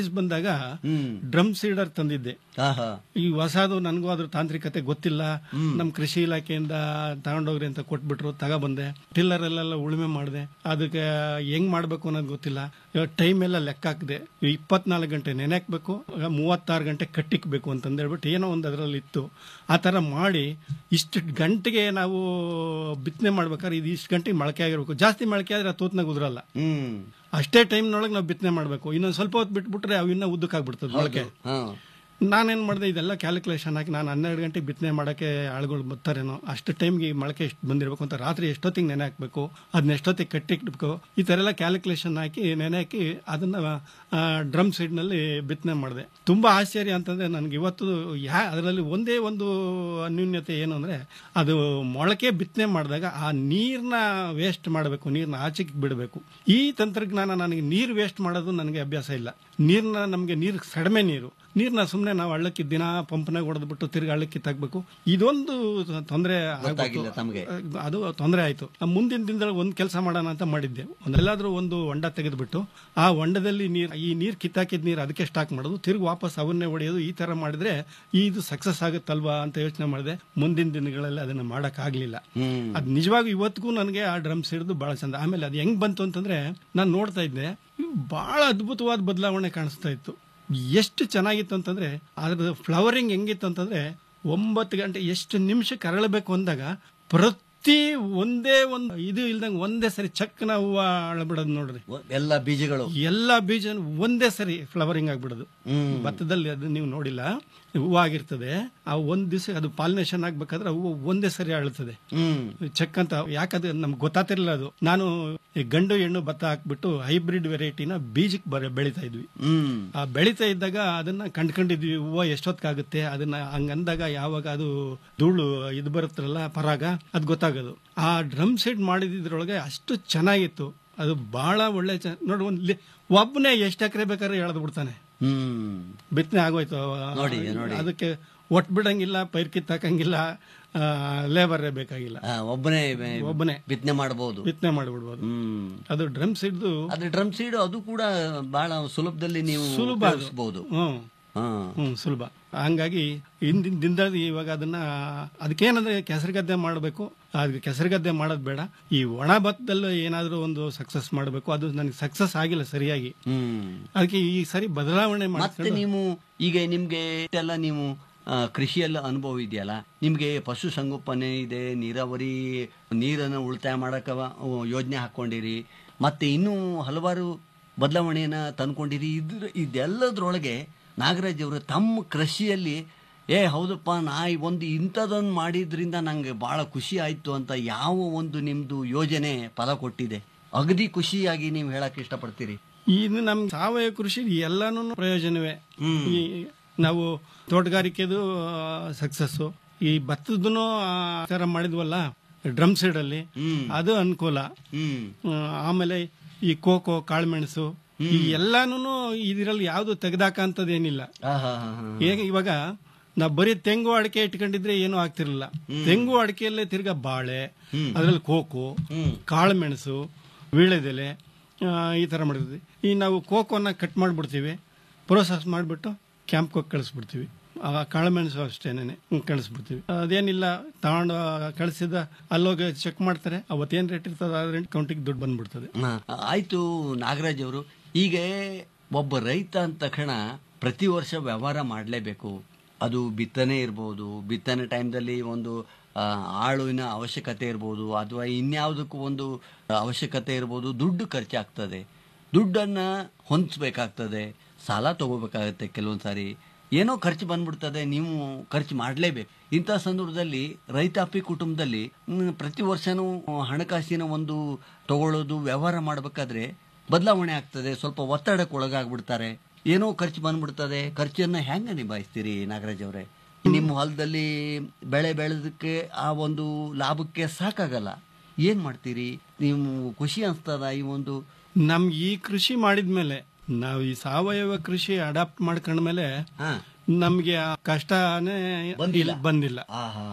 ಆಫೀಸ್ ಬಂದಾಗ ಹ್ಮ್ ಡ್ರಮ್ ಸೀಡರ್ ತಂದಿದ್ದೆ ಆಹಾ ಈ ಹೊಸದು ನನಗೂ ಅದ್ರ ತಾಂತ್ರಿಕತೆ ಗೊತ್ತಿಲ್ಲ ನಮ್ ಕೃಷಿ ಇಲಾಖೆಯಿಂದ ತಗೊಂಡೋಗ್ರಿ ಅಂತ ಕೊಟ್ಬಿಟ್ರು ತಗೊಬಂದೆ ಟಿಲ್ಲರ್ ಅಲ್ಲೆಲ್ಲ ಉಳುಮೆ ಮಾಡಿದೆ ಅದಕ್ಕೆ ಹೆಂಗ್ ಮಾಡ್ಬೇಕು ಅನ್ನೋದು ಗೊತ್ತಿಲ್ಲ ಟೈಮ್ ಎಲ್ಲ ಲೆಕ್ಕ ಹಾಕಿದೆ ಇಪ್ಪತ್ನಾಲ್ಕು ಗಂಟೆ ನೆನೆಕ್ಬೇಕು ಮೂವತ್ತಾರು ಗಂಟೆ ಕಟ್ಟಿಕ್ಬೇಕು ಅಂತಂದು ಹೇಳ್ಬಿಟ್ಟು ಏನೋ ಒಂದು ಅದರಲ್ಲಿ ಇತ್ತು ಆ ತರ ಮಾಡಿ ಇಷ್ಟು ಗಂಟೆಗೆ ನಾವು ಬಿತ್ತನೆ ಮಾಡ್ಬೇಕಾದ್ರೆ ಇದು ಇಷ್ಟು ಗಂಟೆಗೆ ಮೊಳಕೆ ಆಗಿರ್ಬೇಕು ಜಾಸ್ತಿ ಮೊಳಕೆ ಆದ್ರೆ ಆ ತೂತ್ನಾಗ ಉದುರಲ್ಲ ಹ್ಮ್ ಅಷ್ಟೇ ಟೈಮ್ನೊಳಗೆ ನಾವು ಬಿತ್ತನೆ ಮಾಡಬೇಕು ಇನ್ನೊಂದು ಸ್ವಲ್ಪ ಹೊತ್ತು ಬಿಟ್ಬಿಟ್ರೆ ಅವು ಇನ್ನೂ ಉದ್ದಕ್ಕಾಗ್ಬಿಡ್ತದೆ ಮೊಳಕೆ ಹಾ ನಾನೇನ್ ಮಾಡಿದೆ ಇದೆಲ್ಲ ಕ್ಯಾಲ್ಕುಲೇಷನ್ ಹಾಕಿ ನಾನು ಹನ್ನೆರಡು ಗಂಟೆಗೆ ಬಿತ್ತನೆ ಮಾಡೋಕ್ಕೆ ಆಳುಗಳು ಬರ್ತಾರೇನೋ ಅಷ್ಟು ಟೈಮ್ಗೆ ಮೊಳಕೆ ಎಷ್ಟು ಬಂದಿರಬೇಕು ಅಂತ ರಾತ್ರಿ ಎಷ್ಟೊತ್ತಿಗೆ ನೆನೆ ಹಾಕ್ಬೇಕು ಅದನ್ನ ಎಷ್ಟೊತ್ತಿಗೆ ಕಟ್ಟಿಕ್ಬೇಕು ಈ ಥರ ಎಲ್ಲ ಕ್ಯಾಲ್ಕುಲೇಷನ್ ಹಾಕಿ ನೆನೆ ಹಾಕಿ ಅದನ್ನ ಡ್ರಮ್ ಸೈಡ್ನಲ್ಲಿ ಬಿತ್ತನೆ ಮಾಡಿದೆ ತುಂಬಾ ಆಶ್ಚರ್ಯ ಅಂತಂದ್ರೆ ನನಗೆ ಇವತ್ತು ಯಾ ಅದರಲ್ಲಿ ಒಂದೇ ಒಂದು ಅನ್ಯೂನ್ಯತೆ ಏನು ಅಂದ್ರೆ ಅದು ಮೊಳಕೆ ಬಿತ್ತನೆ ಮಾಡಿದಾಗ ಆ ನೀರ್ನ ವೇಸ್ಟ್ ಮಾಡಬೇಕು ನೀರ್ನ ಆಚೆಗೆ ಬಿಡಬೇಕು ಈ ತಂತ್ರಜ್ಞಾನ ನನಗೆ ನೀರು ವೇಸ್ಟ್ ಮಾಡೋದು ನನಗೆ ಅಭ್ಯಾಸ ಇಲ್ಲ ನೀರ್ನ ನಮಗೆ ನೀರು ಕಡಿಮೆ ನೀರು ನೀರ್ನ ಸುಮ್ಮನೆ ನಾವು ಹಳ್ಳಕ್ಕೆ ದಿನ ಪಂಪ್ನಾಗ ಹೊಡೆದ್ಬಿಟ್ಟು ತಿರ್ಗಿ ಹಳ್ಳಕ್ಕೆ ತಗ್ಬೇಕು ಇದೊಂದು ತೊಂದರೆ ಗೊತ್ತಾಗಿಲ್ಲ ತಮ್ಗೆ. ಅದು ತೊಂದರೆ ಆಯ್ತು ಆ ಮುಂದಿನ ದಿನದಲ್ಲಿ ಒಂದು ಕೆಲಸ ಮಾಡೋಣ ಅಂತ ಮಾಡಿದ್ದೆ ಒಂದೆಲ್ಲಾದ್ರೂ ಒಂದು ಹೊಂಡ ತೆಗೆದ್ಬಿಟ್ಟು ಆ ಹೊಂಡದಲ್ಲಿ ನೀರು ಈ ನೀರು ಕಿತ್ತಾಕಿದ ನೀರು ಅದಕ್ಕೆ ಸ್ಟಾಕ್ ಮಾಡೋದು ತಿರ್ಗಿ ವಾಪಸ್ ಅವನ್ನೇ ಹೊಡೆಯೋದು ಈ ತರ ಮಾಡಿದ್ರೆ ಇದು ಸಕ್ಸಸ್ ಆಗುತ್ತಲ್ವಾ ಅಂತ ಯೋಚನೆ ಮಾಡಿದೆ ಮುಂದಿನ ದಿನಗಳಲ್ಲಿ ಅದನ್ನ ಮಾಡಕ್ ಆಗ್ಲಿಲ್ಲ ಹ್ಮ್ ಅದ್ ನಿಜವಾಗಿ ಇವತ್ತಿಗೂ ನನಗೆ ಆ ಡ್ರಮ್ಸ್ ಹಿಡಿದು ಬಹಳ ಚಂದ ಆಮೇಲೆ ಅದು ಹೆಂಗ್ ಬಂತು ಅಂತಂದ್ರೆ ನಾನು ನೋಡ್ತಾ ಇದ್ದೆ ಬಹಳ ಅದ್ಭುತವಾದ ಬದಲಾವಣೆ ಕಾಣಿಸ್ತಾ ಇತ್ತು ಎಷ್ಟು ಚೆನ್ನಾಗಿತ್ತು ಅಂತಂದ್ರೆ ಅದ್ರ ಫ್ಲವರಿಂಗ್ ಹೆಂಗಿತ್ತು ಅಂತಂದ್ರೆ ಒಂಬತ್ತು ಗಂಟೆ ಎಷ್ಟು ನಿಮಿಷಕ್ಕೆ ಅರಳಬೇಕು ಅಂದಾಗ ಪ್ರತಿ ಒಂದೇ ಒಂದು ಇದು ಇಲ್ದಂಗೆ ಒಂದೇ ಸರಿ ಚಕ್ಕನ ಹೂವ ಅಳಬಿಡೋದು ನೋಡ್ರಿ ಎಲ್ಲ ಬೀಜಗಳು ಎಲ್ಲಾ ಬೀಜ ಒಂದೇ ಸರಿ ಫ್ಲವರಿಂಗ್ ಆಗ್ಬಿಡೋದು ಹ್ಮ್ ಭತ್ತದಲ್ಲಿ ಅದು ನೀವು ನೋಡಿಲ್ಲ ಹೂವು ಆಗಿರ್ತದೆ ಆ ಒಂದ್ ದಿವಸ ಅದು ಪಾಲಿನೇಷನ್ ಆಗ್ಬೇಕಾದ್ರೆ ಹೂವು ಒಂದೇ ಸರಿ ಅಳ್ತದೆ ಹ್ಮ್ ಚೆಕ್ ಅಂತ ಯಾಕಂದ್ರೆ ನಮ್ಗೆ ಗೊತ್ತಾತಿರ್ಲಿಲ್ಲ ಅದು ನಾನು ಈ ಗಂಡು ಹೆಣ್ಣು ಭತ್ತ ಹಾಕ್ಬಿಟ್ಟು ಹೈಬ್ರಿಡ್ ವೆರೈಟಿನ ಬೀಜಕ್ಕೆ ಬರ ಬೆಳಿತಾ ಇದ್ವಿ ಹ್ಮ್ ಆ ಬೆಳಿತಾ ಇದ್ದಾಗ ಅದನ್ನ ಕಂಡ್ಕೊಂಡಿದ್ವಿ ಹೂವು ಎಷ್ಟೊತ್ತಾಗುತ್ತೆ ಅದನ್ನ ಹಂಗಂದಾಗ ಯಾವಾಗ ಅದು ಧೂಳು ಇದು ಬರುತ್ತಲ್ಲ ಪರಾಗ ಅದು ಗೊತ್ತಾಗೋದು ಆ ಡ್ರಮ್ ಸೆಟ್ ಮಾಡಿದ್ರೊಳಗೆ ಅಷ್ಟು ಚೆನ್ನಾಗಿತ್ತು ಅದು ಬಹಳ ಒಳ್ಳೆ ಚ- ನೋಡಿ ಒಂದು ಲಿ- ಒಬ್ಬನೇ ಎಷ್ಟು ಎಕರೆ ಬೇಕಾದ್ರೆ ಎಳೆದು ಬಿಡ್ತಾನೆ ಹ್ಮ್ ಬಿತ್ತನೆ ಆಗೋಯ್ತು ನೋಡಿ, ನೋಡಿ. ಅದಕ್ಕೆ ಒಟ್ ಬಿಡಂಗಿಲ್ಲ ಪೈರ್ ಕಿತ್ತಾಕಂಗಿಲ್ಲ ಲೇಬರ್ ಬೇಕಾಗಿಲ್ಲ ಆ, ಒಬ್ಬನೇ ಒಬ್ಬನೇ ಬಿತ್ತನೆ ಮಾಡಬಹುದು ಬಿತ್ತನೆ ಮಾಡಿಬಿಡ್ಬೋದು ಹ್ಮ್ ಅದು ಡ್ರಮ್ ಸಿಡ್ದು ಆದ್ರೆ ಡ್ರಮ್ ಸೀಡ್ ಅದು ಕೂಡ ಬಹಳ ಸುಲಭದಲ್ಲಿ ನೀವು ಸುಲಭ ಅದು. ಉಪಯೋಗಿಸಬಹುದು ಹ್ಮ್ ಹಾ ಹ್ಮ್ ಸುಲಭ ಹಂಗಾಗಿ ಹಿಂದಿನ ದಿನದಲ್ಲಿ ಇವಾಗ ಅದನ್ನ ಅದಕ್ಕೇನಂದ್ರೆ ಕೆಸರು ಗದ್ದೆ ಮಾಡಬೇಕು ಅದಕ್ಕೆ ಕೆಸರು ಗದ್ದೆ ಮಾಡೋದು ಬೇಡ ಈ ಒಣ ಭತ್ತದಲ್ಲೂ ಏನಾದ್ರೂ ಒಂದು ಸಕ್ಸಸ್ ಮಾಡಬೇಕು ಅದು ನನಗೆ ಸಕ್ಸಸ್ ಆಗಿಲ್ಲ ಸರಿಯಾಗಿ ಹ್ಮ್ ಅದಕ್ಕೆ ಈ ಸರಿ ಬದಲಾವಣೆ ಮತ್ತೆ ಮಾಡ್ಕೊಂಡು ನೀವು ಈಗ ನಿಮ್ಗೆ ಎಲ್ಲ ನೀವು ಆ, ಕೃಷಿಯಲ್ಲ ಅನುಭವ ಇದೆಯಲ್ಲ ನಿಮ್ಗೆ ಪಶು ಸಂಗೋಪನೆ ಇದೆ ನೀರಾವರಿ ನೀರನ್ನು ಉಳಿತಾಯ ಮಾಡಕ ಯೋಜನೆ ಹಾಕೊಂಡಿರಿ ಮತ್ತೆ ಇನ್ನೂ ಹಲವಾರು ಬದಲಾವಣೆಯನ್ನ ತಂದ್ಕೊಂಡಿರಿ ಇದ್ರ ಇದೆಲ್ಲದ್ರೊಳಗೆ ನಾಗರಾಜ್ ಅವರು ತಮ್ಮ ಕೃಷಿಯಲ್ಲಿ ಏ ಹೌದಪ್ಪ ನಾ ಈ ಒಂದು ಇಂಥದೊಂದು ಮಾಡಿದ್ರಿಂದ ನಂಗೆ ಬಹಳ ಖುಷಿ ಆಯ್ತು ಅಂತ ಯಾವ ಒಂದು ನಿಮ್ದು ಯೋಜನೆ ಫಲ ಕೊಟ್ಟಿದೆ ಅಗದಿ ಖುಷಿಯಾಗಿ ನೀವು ಹೇಳಕ್ ಇಷ್ಟಪಡ್ತೀರಿ ಇನ್ನು ನಮ್ ಸಾವಯವ ಕೃಷಿ ಎಲ್ಲಾನು ಪ್ರಯೋಜನವೇ ಈ ನಾವು ತೋಟಗಾರಿಕೆದು ಸಕ್ಸಸ್ ಈ ಭತ್ತದನು ಆ ಥರ ಮಾಡಿದ್ವಲ್ಲ ಡ್ರಮ್ ಸೈಡ್ ಅಲ್ಲಿ ಅದು ಅನುಕೂಲ ಹ್ಮ್ ಆ, ಆಮೇಲೆ ಈ ಕೋಕೋ ಕಾಳುಮೆಣಸು ಈ ಎಲ್ಲಾನು ಇದರಲ್ಲಿ ಯಾವ್ದು ತೆಗೆದಾಕಂತದೇನಿಲ್ಲ ಆಹಾ ಹಾ ಹಾ ಹೇಗೆ ಇವಾಗ ನಾವು ಬರೀ ತೆಂಗು ಅಡಿಕೆ ಇಟ್ಕೊಂಡಿದ್ರೆ ಏನೂ ಆಗ್ತಿರ್ಲಿಲ್ಲ ತೆಂಗು ಅಡಿಕೆಯಲ್ಲೇ ತಿರ್ಗಾ ಬಾಳೆ ಅದ್ರಲ್ಲಿ ಕೋಕೋ ಕಾಳುಮೆಣಸು ವೀಳ್ಯದೆಲೆ ಆ, ಈ ತರ ಮಾಡಿದ್ವಿ ಈ ನಾವು ಕೋಕೋನ ಕಟ್ ಮಾಡಿಬಿಡ್ತೀವಿ ಪ್ರೋಸೆಸ್ ಮಾಡಿಬಿಟ್ಟು ಕ್ಯಾಂಪ್ಗೆ ಹೋಗಿ ಕಳಿಸ್ಬಿಡ್ತೀವಿ ಆ ಕಾಳುಮೆಣಸು ಅಷ್ಟೇನೆ ಕಳಿಸ್ಬಿಡ್ತೀವಿ ಅದೇನಿಲ್ಲ ತಗೊಂಡು ಕಳಿಸಿದ ಅಲ್ಲೋಗಿ ಚೆಕ್ ಮಾಡ್ತಾರೆ ಅವತ್ತೇನು ರೇಟ್ ಇರ್ತದೆ ಆ ರೇಟ್ ಕೌಂಟಿಗೆ ದುಡ್ಡು ಬಂದ್ಬಿಡ್ತದೆ ಹಾ, ಆಯ್ತು ನಾಗರಾಜ್ ಅವರು ಈಗ ಒಬ್ಬ ರೈತ ಅಂದ ತಕ್ಷಣ ಪ್ರತಿ ವರ್ಷ ವ್ಯವಹಾರ ಮಾಡಲೇಬೇಕು ಅದು ಬಿತ್ತನೆ ಇರ್ಬೋದು ಬಿತ್ತನೆ ಟೈಮ್ದಲ್ಲಿ ಒಂದು ಆ, ಆಳುವಿನ ಅವಶ್ಯಕತೆ ಇರ್ಬೋದು ಅಥವಾ ಇನ್ಯಾವುದಕ್ಕೂ ಒಂದು ಅವಶ್ಯಕತೆ ಇರ್ಬೋದು ದುಡ್ಡು ಖರ್ಚಾಗ್ತದೆ ದುಡ್ಡನ್ನ ಹೊಂದಿಸ್ಬೇಕಾಗ್ತದೆ ಸಾಲ ತಗೋಬೇಕಾಗತ್ತೆ ಕೆಲವೊಂದು ಸಾರಿ ಏನೋ ಖರ್ಚು ಬಂದ್ಬಿಡ್ತದೆ ನೀವು ಖರ್ಚು ಮಾಡಲೇಬೇಕು ಇಂಥ ಸಂದರ್ಭದಲ್ಲಿ ರೈತಾಪಿ ಕುಟುಂಬದಲ್ಲಿ ಮ್, ಪ್ರತಿ ವರ್ಷನೂ ಹಣಕಾಸಿನ ಒಂದು ತಗೊಳ್ಳೋದು ವ್ಯವಹಾರ ಮಾಡಬೇಕಾದ್ರೆ ಬದಲಾವಣೆ ಆಗ್ತದೆ ಸ್ವಲ್ಪ ಒತ್ತಡಕ್ಕೆ ಒಳಗಾಗ್ಬಿಡ್ತಾರೆ ಏನೋ ಖರ್ಚು ಬಂದ್ಬಿಡ್ತದೆ ಖರ್ಚನ್ನ ಹೆಂಗ ನಿಭಾಯಿಸ್ತೀರಿ ನಾಗರಾಜ್ ಅವರೇ ನಿಮ್ಮ ಹೊಲದಲ್ಲಿ ಬೆಳೆ ಬೆಳೆದಕ್ಕೆ ಆ ಒಂದು ಲಾಭಕ್ಕೆ ಸಾಕಾಗಲ್ಲ ಏನ್ ಮಾಡ್ತೀರಿ ನೀವು ಖುಷಿ ಅನ್ಸ್ತದ ಈ ಒಂದು ನಮ್ಗೆ ಈ ಕೃಷಿ ಮಾಡಿದ್ಮೇಲೆ ನಾವು ಈ ಸಾವಯವ ಕೃಷಿ ಅಡಾಪ್ಟ್ ಮಾಡ್ಕೊಂಡ್ಮೇಲೆ ಹಾ ನಮ್ಗೆ ಆ ಕಷ್ಟನೇ ಬಂದಿಲ್ಲ. ಇಲ್ಲಿ ಬಂದಿಲ್ಲ ಆಹಾ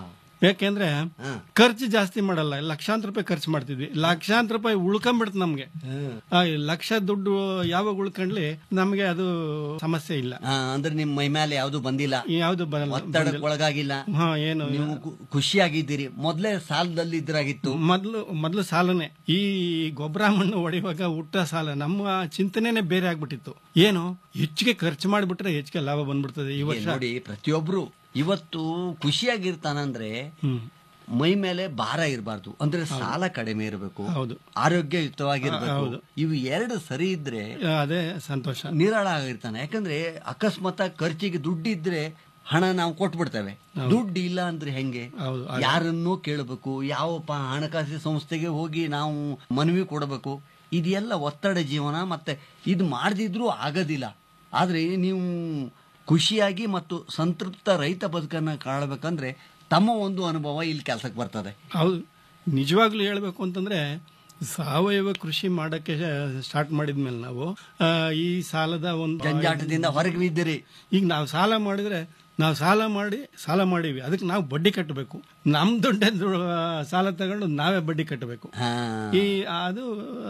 ಯಾಕೆಂದ್ರೆ ಖರ್ಚು ಜಾಸ್ತಿ ಮಾಡಲ್ಲ ಲಕ್ಷಾಂತರ ರೂಪಾಯಿ ಖರ್ಚು ಮಾಡ್ತಿದ್ವಿ ಲಕ್ಷಾಂತರ ರೂಪಾಯಿ ಉಳ್ಕೊಂಡ್ಬಿಡ್ತು ನಮ್ಗೆ ಆ ಲಕ್ಷ ದುಡ್ಡು ಯಾವಾಗ ಉಳ್ಕೊಂಡ್ಲಿ ನಮ್ಗೆ ಅದು ಸಮಸ್ಯೆ ಇಲ್ಲ ಆ, ಅಂದ್ರೆ ನಿಮ್ ಮೈ ಮೇಲೆ ಯಾವ್ದು ಬಂದಿಲ್ಲ ಯಾವ್ದು ಬರಲ್ಲ ಒತ್ತಡಕ್ಕೆ ಒಳಗಾಗಿಲ್ಲ ಹಾ ಏನು ನೀವು ಖು- ಖುಷಿಯಾಗಿದ್ದೀರಿ ಮೊದ್ಲೇ ಸಾಲದಲ್ಲಿ ಇದ್ರಾಗಿತ್ತು ಮೊದ್ಲು ಮೊದ್ಲು ಸಾಲನೇ ಈ ಗೊಬ್ಬರ ಮಣ್ಣು ಹೊಡೆಯುವಾಗ ಹುಟ್ಟ ಸಾಲ ನಮ್ಮ ಚಿಂತನೆನೆ ಬೇರೆ ಆಗ್ಬಿಟ್ಟಿತ್ತು ಏನು ಹೆಚ್ಚಿಗೆ ಖರ್ಚು ಮಾಡಿಬಿಟ್ರೆ ಹೆಚ್ಚಿಗೆ ಲಾಭ ಬಂದ್ಬಿಡ್ತದೆ ಈ ಹೀಗೆ ವರ್ಷ ನೋಡಿ ಪ್ರತಿಯೊಬ್ರು ಇವತ್ತು ಖುಷಿಯಾಗಿರ್ತಾನಂದ್ರೆ ಹ್ಮ್ ಮೈ ಮೇಲೆ ಭಾರ ಇರಬಾರ್ದು ಅಂದ್ರೆ ಸಾಲ ಕಡಿಮೆ ಇರಬೇಕು ಹೌದು ಆರೋಗ್ಯಯುತವಾಗಿರ್ಬೇಕು ಹೌದು. ಇವು ಎರಡು ಸರಿ ಇದ್ರೆ ಅದೇ ಸಂತೋಷ ನಿರಾಳ ಆಗಿರ್ತಾನೆ ಯಾಕಂದ್ರೆ ಅಕಸ್ಮಾತ್ ಖರ್ಚಿಗೆ ದುಡ್ಡಿದ್ರೆ ಹಣ ನಾವು ಕೊಟ್ಬಿಡ್ತೇವೆ ದುಡ್ಡು ಇಲ್ಲ ಅಂದ್ರೆ ಹೆಂಗೆ ಹೌದು ಯಾರನ್ನೂ ಕೇಳಬೇಕು ಯಾವಪ್ಪ ಹಣಕಾಸು ಸಂಸ್ಥೆಗೆ ಹೋಗಿ ನಾವು ಮನವಿ ಕೊಡಬೇಕು ಇದೆಲ್ಲ ಒತ್ತಡ ಜೀವನ ಮತ್ತೆ ಇದು ಮಾಡದಿದ್ರೂ ಆಗೋದಿಲ್ಲ ಆದ್ರೆ ನೀವು ಖುಷಿಯಾಗಿ ಮತ್ತು ಸಂತೃಪ್ತ ರೈತ ಬದುಕನ್ನ ಕಾಣಬೇಕಂದ್ರೆ ತಮ್ಮ ಒಂದು ಅನುಭವ ಇಲ್ಲಿ ಕೆಲಸಕ್ಕೆ ಬರ್ತದೆ ಹೌದು ನಿಜವಾಗ್ಲೂ ಹೇಳ್ಬೇಕು ಅಂತಂದ್ರೆ ಸಾವಯವ ಕೃಷಿ ಮಾಡಕ್ಕೆ ಸ್ಟಾರ್ಟ್ ಮಾಡಿದ್ಮೇಲೆ ನಾವು ಆ, ಈ ಸಾಲದ ಒಂದು ಜಂಜಾಟದಿಂದ ಹೊರಗೆ ಬಿದ್ದಿರಿ ಈಗ ನಾವು ಸಾಲ ಮಾಡಿದ್ರೆ ನಾವು ಸಾಲ ಮಾಡಿ ಸಾಲ ಮಾಡೀವಿ ಅದಕ್ಕೆ ನಾವು ಬಡ್ಡಿ ಕಟ್ಟಬೇಕು ನಮ್ ದುಡ್ಡೇ ದು- ಸಾಲ ತಗೊಂಡು ನಾವೇ ಬಡ್ಡಿ ಕಟ್ಟಬೇಕು ಹಾ ಈ ಅದು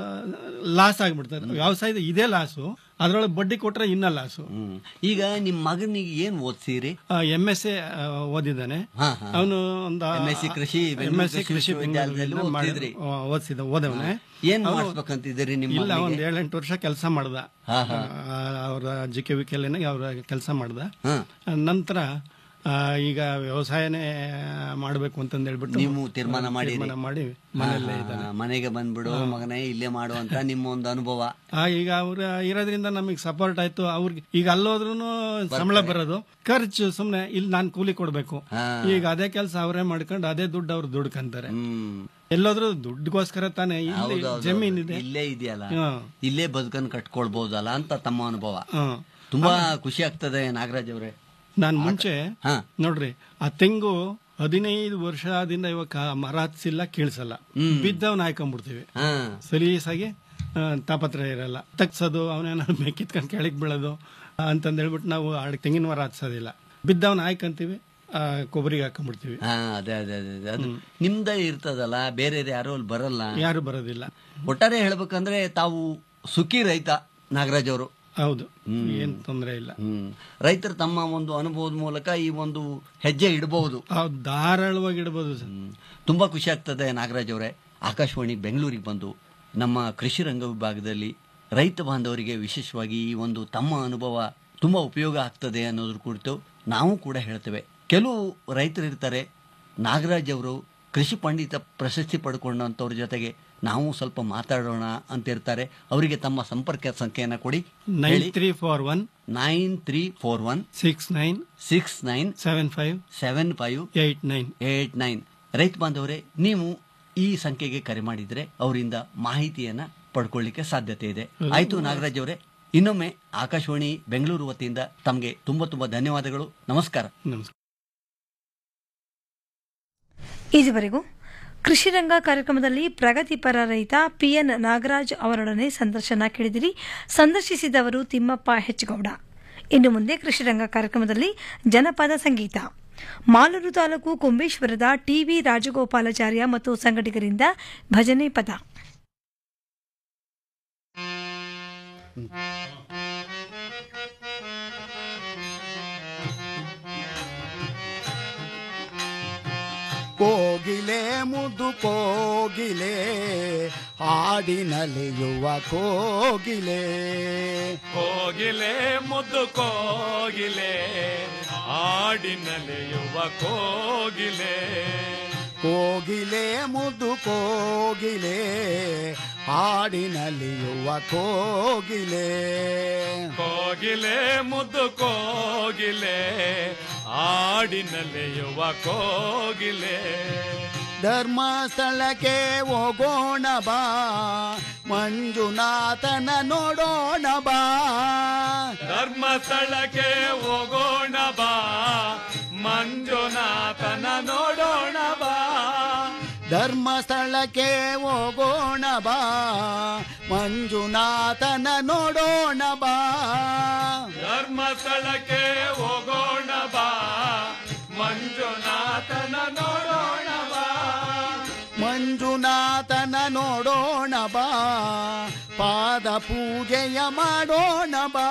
ಲಾಸ್ ಆಗ್ಬಿಡ್ತಾರೆ ವ್ಯವಸಾಯದ ಇದೇ ಲಾಸು ಅದ್ರೊಳಗೆ ಬಡ್ಡಿ ಕೊಟ್ರೆ ಇನ್ನ ಲಾಸು ಹ್ಮ್. ಈಗ ನಿಮ್ ಮಗನಿಗೆ ಏನ್ ಓದ್ಸಿರಿ ಎಂ ಎಸ್ ಎ ಓದಿದ್ದಾನೆ ಹಾ, ಹಾ. ಅವನು ಒಂದು MSc ಕೃಷಿ, ಬೆಂಗಳೂರು ಎಂ ಎಸ್ ಸಿ ಕೃಷಿ ಕೃಷಿ ವಿಶ್ವವಿದ್ಯಾಲಯದಲ್ಲಿ ಬೆಂಗಳೂರಲ್ಲಿ ಮಾಡಿ- ಓದ್ತಿದ್ರಿ. ಆ, ಓದ್ಸಿದ ಓದವನೆ ಏನ್ ಮಾಡಿಸ್ಬೇಕಂತಿದ್ದೀರಿ ನಿಮ್ಮ ಇಲ್ಲ ಮಗನಿಗೆ? ಒಂದ್ ಏಳೆಂಟು ವರ್ಷ ಕೆಲಸ ಮಾಡ್ದ ಹಾ, ಹಾ. ಅವರ ಜಿ ಕೆ ವಿ ಕೆಲೆನಾಗ ಅವ್ರ ಕೆಲಸ ಮಾಡ್ದ ಹಾ. ನಂತರ ಆ, ಈಗ ವ್ಯವಸಾಯನೇ ಮಾಡಬೇಕು ಅಂತಂದ್ ಹೇಳ್ಬಿಟ್ಟು ನೀವು ತೀರ್ಮಾನ ಮಾಡಿರಿ. ತೀರ್ಮಾನ ಮಾಡಿ ಮನೆಯಲ್ಲೇ ಇದ್ದಾನೆ ಆ, ಮನೆಗೆ ಬಂದ್ಬಿಡು ಮಗನೇ ಇಲ್ಲೇ ಮಾಡು ಅಂತ ನಿಮ್ಮ ಒಂದು ಅನುಭವ ಆ, ಈಗ ಅವ್ರ ಇರೋದ್ರಿಂದ ನಮಗೆ ಸಪೋರ್ಟ್ ಆಯ್ತು ಅವ್ರಿಗೆ ಈಗ ಅಲ್ಲೋದ್ರೂ ಸಂಬಳ ಬರೋದು ಖರ್ಚು ಸುಮ್ನೆ ಇಲ್ಲಿ ನಾನ್ ಕೂಲಿ ಕೊಡ್ಬೇಕು ಹಾ. ಈಗ ಅದೇ ಕೆಲಸ ಅವರೇ ಮಾಡ್ಕೊಂಡು ಅದೇ ದುಡ್ಡು ಅವ್ರು ದುಡ್ಕಂತಾರೆ ಹ್ಮ್ ಎಲ್ಲೋದ್ರೂ ದುಡ್ಡುಗೋಸ್ಕರ ತಾನೇ ಇಲ್ಲಿ ಹೌದೌದು. ಜಮೀನ್ ಇದೆ ಇಲ್ಲೇ ಇದೆಯಲ್ಲ ಹಾ. ಇಲ್ಲೇ ಬದುಕನ್ನು ಕಟ್ಕೊಳ್ಬಹುದಲ್ಲ ಅಂತ ತಮ್ಮ ಅನುಭವ ಹಾ. ತುಂಬಾ ಖುಷಿ ಆಗ್ತದೆ ನಾಗರಾಜ್ ಅವರೇ ನಾನ್ ಮುಂಚೆ ಹಾ ನೋಡ್ರಿ ಆ ತೆಂಗು ಹದಿನೈದು ವರ್ಷದಿಂದ ಇವಾಗ ಮರ ಹತ್ಸಿಲ್ಲ ಕೀಳ್ಸಲ್ಲ ಬಿದ್ದವನ್ನ ಹಾಕೊಂಡ್ಬಿಡ್ತೀವಿ ಹಾ ಸಲೀಸಾಗಿ ಆ, ತಾಪತ್ರಯ ಇರಲ್ಲ ತಗ್ಸೋದು ಅವನೇನಾದ್ರು ಮೇಕಿತ್ಕೊಂಡು ಕೆಳಗೆ ಬೀಳೋದು ಆ, ಅಂತಂದ್ ಹೇಳ್ಬಿಟ್ಟು ನಾವು ಆ ತೆಂಗಿನ ಮರ ಹತ್ಸೋದಿಲ್ಲ ಬಿದ್ದವನ್ನ ಹಾಯ್ಕೊಂತೀವಿ ಆ, ಕೊಬ್ಬರಿಗೆ ಹಾಕೊಂಡ್ಬಿಡ್ತೀವಿ ಹಾ ಅದೇ ಅದೇ ಅದೇ ಅದೇ. ಅದು ನಿಮ್ದೇ ಇರ್ತದಲ್ಲ ಬೇರೆ ಯಾರು ಅಲ್ಲಿ ಬರಲ್ಲ ಯಾರು ಬರೋದಿಲ್ಲ ಒಟ್ಟಾರೆ ಹೇಳ್ಬೇಕಂದ್ರೆ ತಾವು ಸುಖಿ ರೈತ ನಾಗರಾಜ್ ಅವರು ಹೌದು ಏನ್ ತೊಂದರೆ ಇಲ್ಲ ಹ್ಮ್ ರೈತರು ತಮ್ಮ ಒಂದು ಅನುಭವದ ಮೂಲಕ ಈ ಒಂದು ಹೆಜ್ಜೆ ಇಡಬಹುದು ಆ, ಧಾರಾಳವಾಗಿ ಇಡ್ಬೋದು ಸರ್ ಹ್ಮ್. ತುಂಬಾ ಖುಷಿ ಆಗ್ತದೆ ನಾಗರಾಜ್ ಅವರೇ ಆಕಾಶವಾಣಿ ಬೆಂಗಳೂರಿಗೆ ಬಂದು ನಮ್ಮ ಕೃಷಿ ರಂಗ ವಿಭಾಗದಲ್ಲಿ ರೈತ ಬಾಂಧವರಿಗೆ ವಿಶೇಷವಾಗಿ ಈ ಒಂದು ತಮ್ಮ ಅನುಭವ ತುಂಬಾ ಉಪಯೋಗ ಆಗ್ತದೆ ಅನ್ನೋದ್ರ ಕುರಿತು ನಾವು ಕೂಡ ಹೇಳ್ತೇವೆ ಕೆಲವು ರೈತರು ಇರ್ತಾರೆ ನಾಗರಾಜ್ ಅವರು ಕೃಷಿ ಪಂಡಿತ ಪ್ರಶಸ್ತಿ ಪಡ್ಕೊಂಡಂತವ್ರ ಜೊತೆಗೆ ನಾವು ಸ್ವಲ್ಪ ಮಾತಾಡೋಣ ಅಂತ ಇರ್ತಾರೆ ಅವರಿಗೆ ತಮ್ಮ ಸಂಪರ್ಕ ಸಂಖ್ಯೆಯನ್ನ ಕೊಡಿ nine three four one nine three four one six nine six nine seven five seven five eight nine eight nine ರೈತ ಬಾಂಧವರೇ ನೀವು ಈ ಸಂಖ್ಯೆಗೆ ಕರೆ ಮಾಡಿದ್ರೆ ಅವರಿಂದ ಮಾಹಿತಿಯನ್ನ ಪಡ್ಕೊಳ್ಳಿಕ್ಕೆ ಸಾಧ್ಯತೆ ಇದೆ ಆಯ್ತು ನಾಗರಾಜ್ ಅವರೇ ಇನ್ನೊಮ್ಮೆ ಆಕಾಶವಾಣಿ ಬೆಂಗಳೂರು ವತಿಯಿಂದ ತಮಗೆ ತುಂಬಾ ತುಂಬಾ ಧನ್ಯವಾದಗಳು ನಮಸ್ಕಾರ ನಮಸ್ಕಾರ ಇದುವರೆಗೂ ಕೃಷಿರಂಗ ಕಾರ್ಯಕ್ರಮದಲ್ಲಿ ಪ್ರಗತಿಪರ ರೈತ ಪಿಎನ್ ನಾಗರಾಜ್ ಅವರೊಡನೆ ಸಂದರ್ಶನ ಕೇಳಿದಿರಿ ಸಂದರ್ಶಿಸಿದವರು ತಿಮ್ಮಪ್ಪ ಹೆಚ್ಗೌಡ ಇನ್ನು ಮುಂದೆ ಕೃಷಿರಂಗ ಕಾರ್ಯಕ್ರಮದಲ್ಲಿ ಜನಪದ ಸಂಗೀತ ಮಾಲೂರು ತಾಲೂಕು ಕುಂಬೇಶ್ವರದ ಟಿವಿ ರಾಜಗೋಪಾಲಾಚಾರ್ಯ ಮತ್ತು ಸಂಘಟಕರಿಂದ ಭಜನೆ ಪದ ಕೋಗಿಲೆ ಮುದು ಕೋಗಿಲೆ ಹಾಡಿನಲಿಯುವ ಕೋಗಿಲೆ ಕೋಗಿಲೆ ಮುದ್ದು ಕೋಗಿಲೆ ಹಾಡಿನಲೆಯುವ ಕೋಗಿಲೆ ಕೋಗಿಲೆ ಮುದು ಕೋಗಿಲೆ ಹಾಡಿನಲಿಯುವ ಕೋಗಿಲೆ ಕೋಗಿಲೆ ಮುದ್ದು ಕೋಗಿಲೆ ಹಾಡಿನಲೆಯುವ ಕೋಗಿಲೆ ಧರ್ಮಸ್ಥಳಕ್ಕೆ ಹೋಗೋಣ ಬಾ ಮಂಜುನಾಥನ ನೋಡೋಣ ಬಾ ಧರ್ಮಸ್ಥಳಕ್ಕೆ ಹೋಗೋಣ ಬಾ ಮಂಜುನಾಥನ ನೋಡೋಣ ಬಾ ಧರ್ಮಸ್ಥಳಕ್ಕೆ ಹೋಗೋಣ ಬಾ ಮಂಜುನಾಥನ ನೋಡೋಣ ಬಾ ಧರ್ಮಸ್ಥಳಕ್ಕೆ ಹೋಗೋಣ ಬಾ ಮಂಜುನಾಥನ ನೋಡೋಣ ಬಾ ಮಂಜುನಾಥನ ನೋಡೋಣ ಬಾ ಪಾದ ಪೂಜೆಯ ಮಾಡೋಣ ಬಾ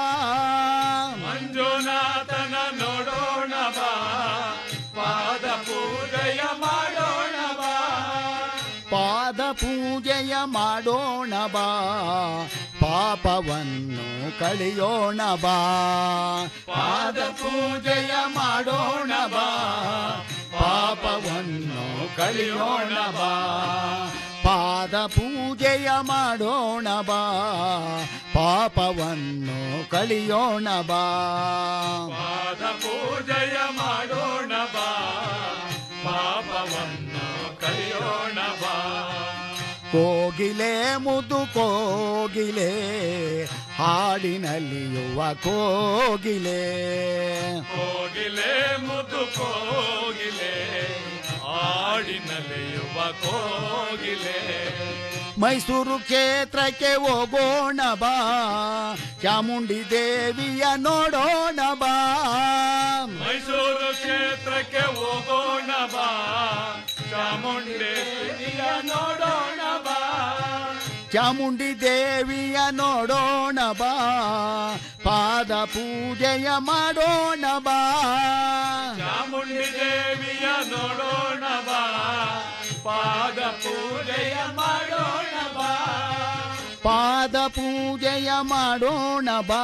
ಮಂಜುನಾಥನ ನೋಡೋಣ ಬಾ ಪಾದ ಪೂಜೆಯ ಮಾಡೋಣ ಬಾ ಪಾದ ಪೂಜೆಯ ಮಾಡೋಣ ಬಾ ಪಾಪವನ್ನು ಕಳೆಯೋಣ ಬಾ ಪಾದ ಪೂಜೆಯ ಮಾಡೋಣ ಬಾ ಪಾಪವನ್ನು ಕಳೆಯೋಣ ಬಾ ಪಾದ ಪೂಜೆಯ ಮಾಡೋಣ ಬಾ ಪಾಪವನ್ನು ಕಳೆಯೋಣ ಬಾ ಪಾದ ಪೂಜೆಯ ಮಾಡೋಣ ಬಾ ಪಾಪವನ್ನು ಕಲಿಯೋಣ ಬಾ ಕೋಗಿಲೆ ಮುದು ಕೋಗಿಲೆ ಹಾಡಿನಲ್ಲಿಯುವ ಕೋಗಿಲೆ ಕೋಗಿಲೆ ಮುದು ಕೋಗಿಲೆ ಆಡಿನಲೆಯುವ ಕೋಗಿಲೆ ಮೈಸೂರು ಕ್ಷೇತ್ರಕ್ಕೆ ಹೋಗೋಣ ಬಾ ಚಾಮುಂಡಿ ದೇವಿಯ ನೋಡೋಣ ಬಾ ಮೈಸೂರು ಕ್ಷೇತ್ರಕ್ಕೆ ಹೋಗೋಣ ಬಾ ಚಾಮುಂಡೇಶ್ವರಿಯ ನೋಡೋಣ ಬಾ ಚಾಮುಂಡಿ ದೇವಿಯ ನೋಡೋಣ ಬಾ ಪಾದ ಪೂಜೆಯ ಮಾಡೋಣ ಬಾ ಚಾಮುಂಡಿ ದೇವಿಯ ನೋಡೋಣ ಬಾ ಪಾದ ಪೂಜೆಯ ಮಾಡೋಣ ಬಾ ಪಾದ ಪೂಜೆಯ ಮಾಡೋಣ ಬಾ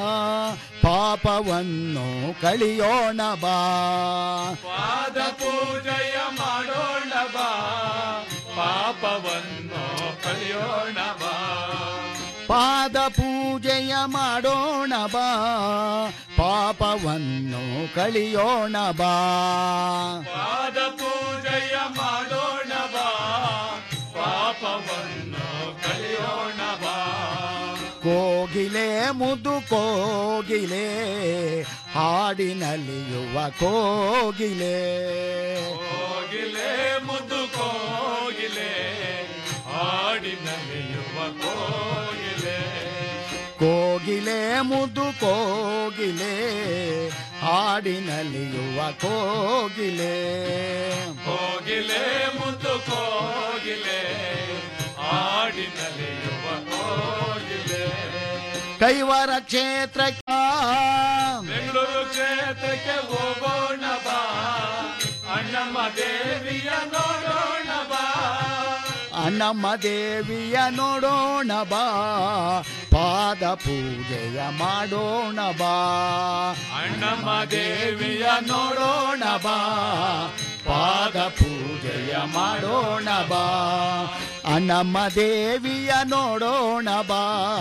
ಪಾಪವನ್ನು ಕಳಿಯೋಣ ಬಾ ಪಾದ ಪೂಜೆಯ ಮಾಡೋಣ ಬಾ ಪಾಪವನ್ನು ಕಲಿಯೋಣ ಬಾ ಪಾದ ಪೂಜೆಯ ಮಾಡೋಣ ಬಾ ಪಾಪವನ್ನು ಕಳಿಯೋಣ ಬಾ ಪಾದ ಪೂಜೆಯ ಮಾಡೋಣ ಬಾ ಪಾಪವನ್ನು ಕಲಿಯೋಣ ಬಾ ಕೋಗಿಲೆ ಮುದು ಕೋಗಿಲೆ ಹಾಡಿನಲ್ಲಿಯುವ ಕೋಗಿಲೆ ಕೋಗಿಲೆ ಮುದ್ದು ಕೋಗಿಲೆ ಹಾಡಿನಲ್ಲಿಯುವ ಕೋಗಿಲೆ ಕೋಗಿಲೆ ಮುದು ಕೋಗಿಲೆ ಹಾಡಿನಲ್ಲಿಯುವ ಕೋಗಿಲೆ ಕೋಗಿಲೆ ಮುದ್ದು ಕೋಗಿಲೆ ಹಾಡಿನಲ್ಲಿಯುವ ಕೋಗಿಲೆ ಕೈವರ ಕ್ಷೇತ್ರಕ್ಕೆ ಬೆಂಗಳೂರು ಕ್ಷೇತ್ರಕ್ಕೆ ಹೋಗೋಣ ಬಾ ಅಣ್ಣಮ್ಮ ದೇವಿಯ ನೋಡೋಣ ಬಾ ಅಣ್ಣಮ್ಮ ದೇವಿಯ ನೋಡೋಣ ಬಾ ಪಾದ ಪೂಜೆಯ ಮಾಡೋಣ ಬಾ ಅಣ್ಣಮ್ಮ ದೇವಿಯ ನೋಡೋಣ ಬಾ ಪಾದ ಪೂಜೆಯ ಮಾಡೋಣ ಬಾ ಅಣ್ಣಮ್ಮ ದೇವಿಯ ನೋಡೋಣ ಬಾ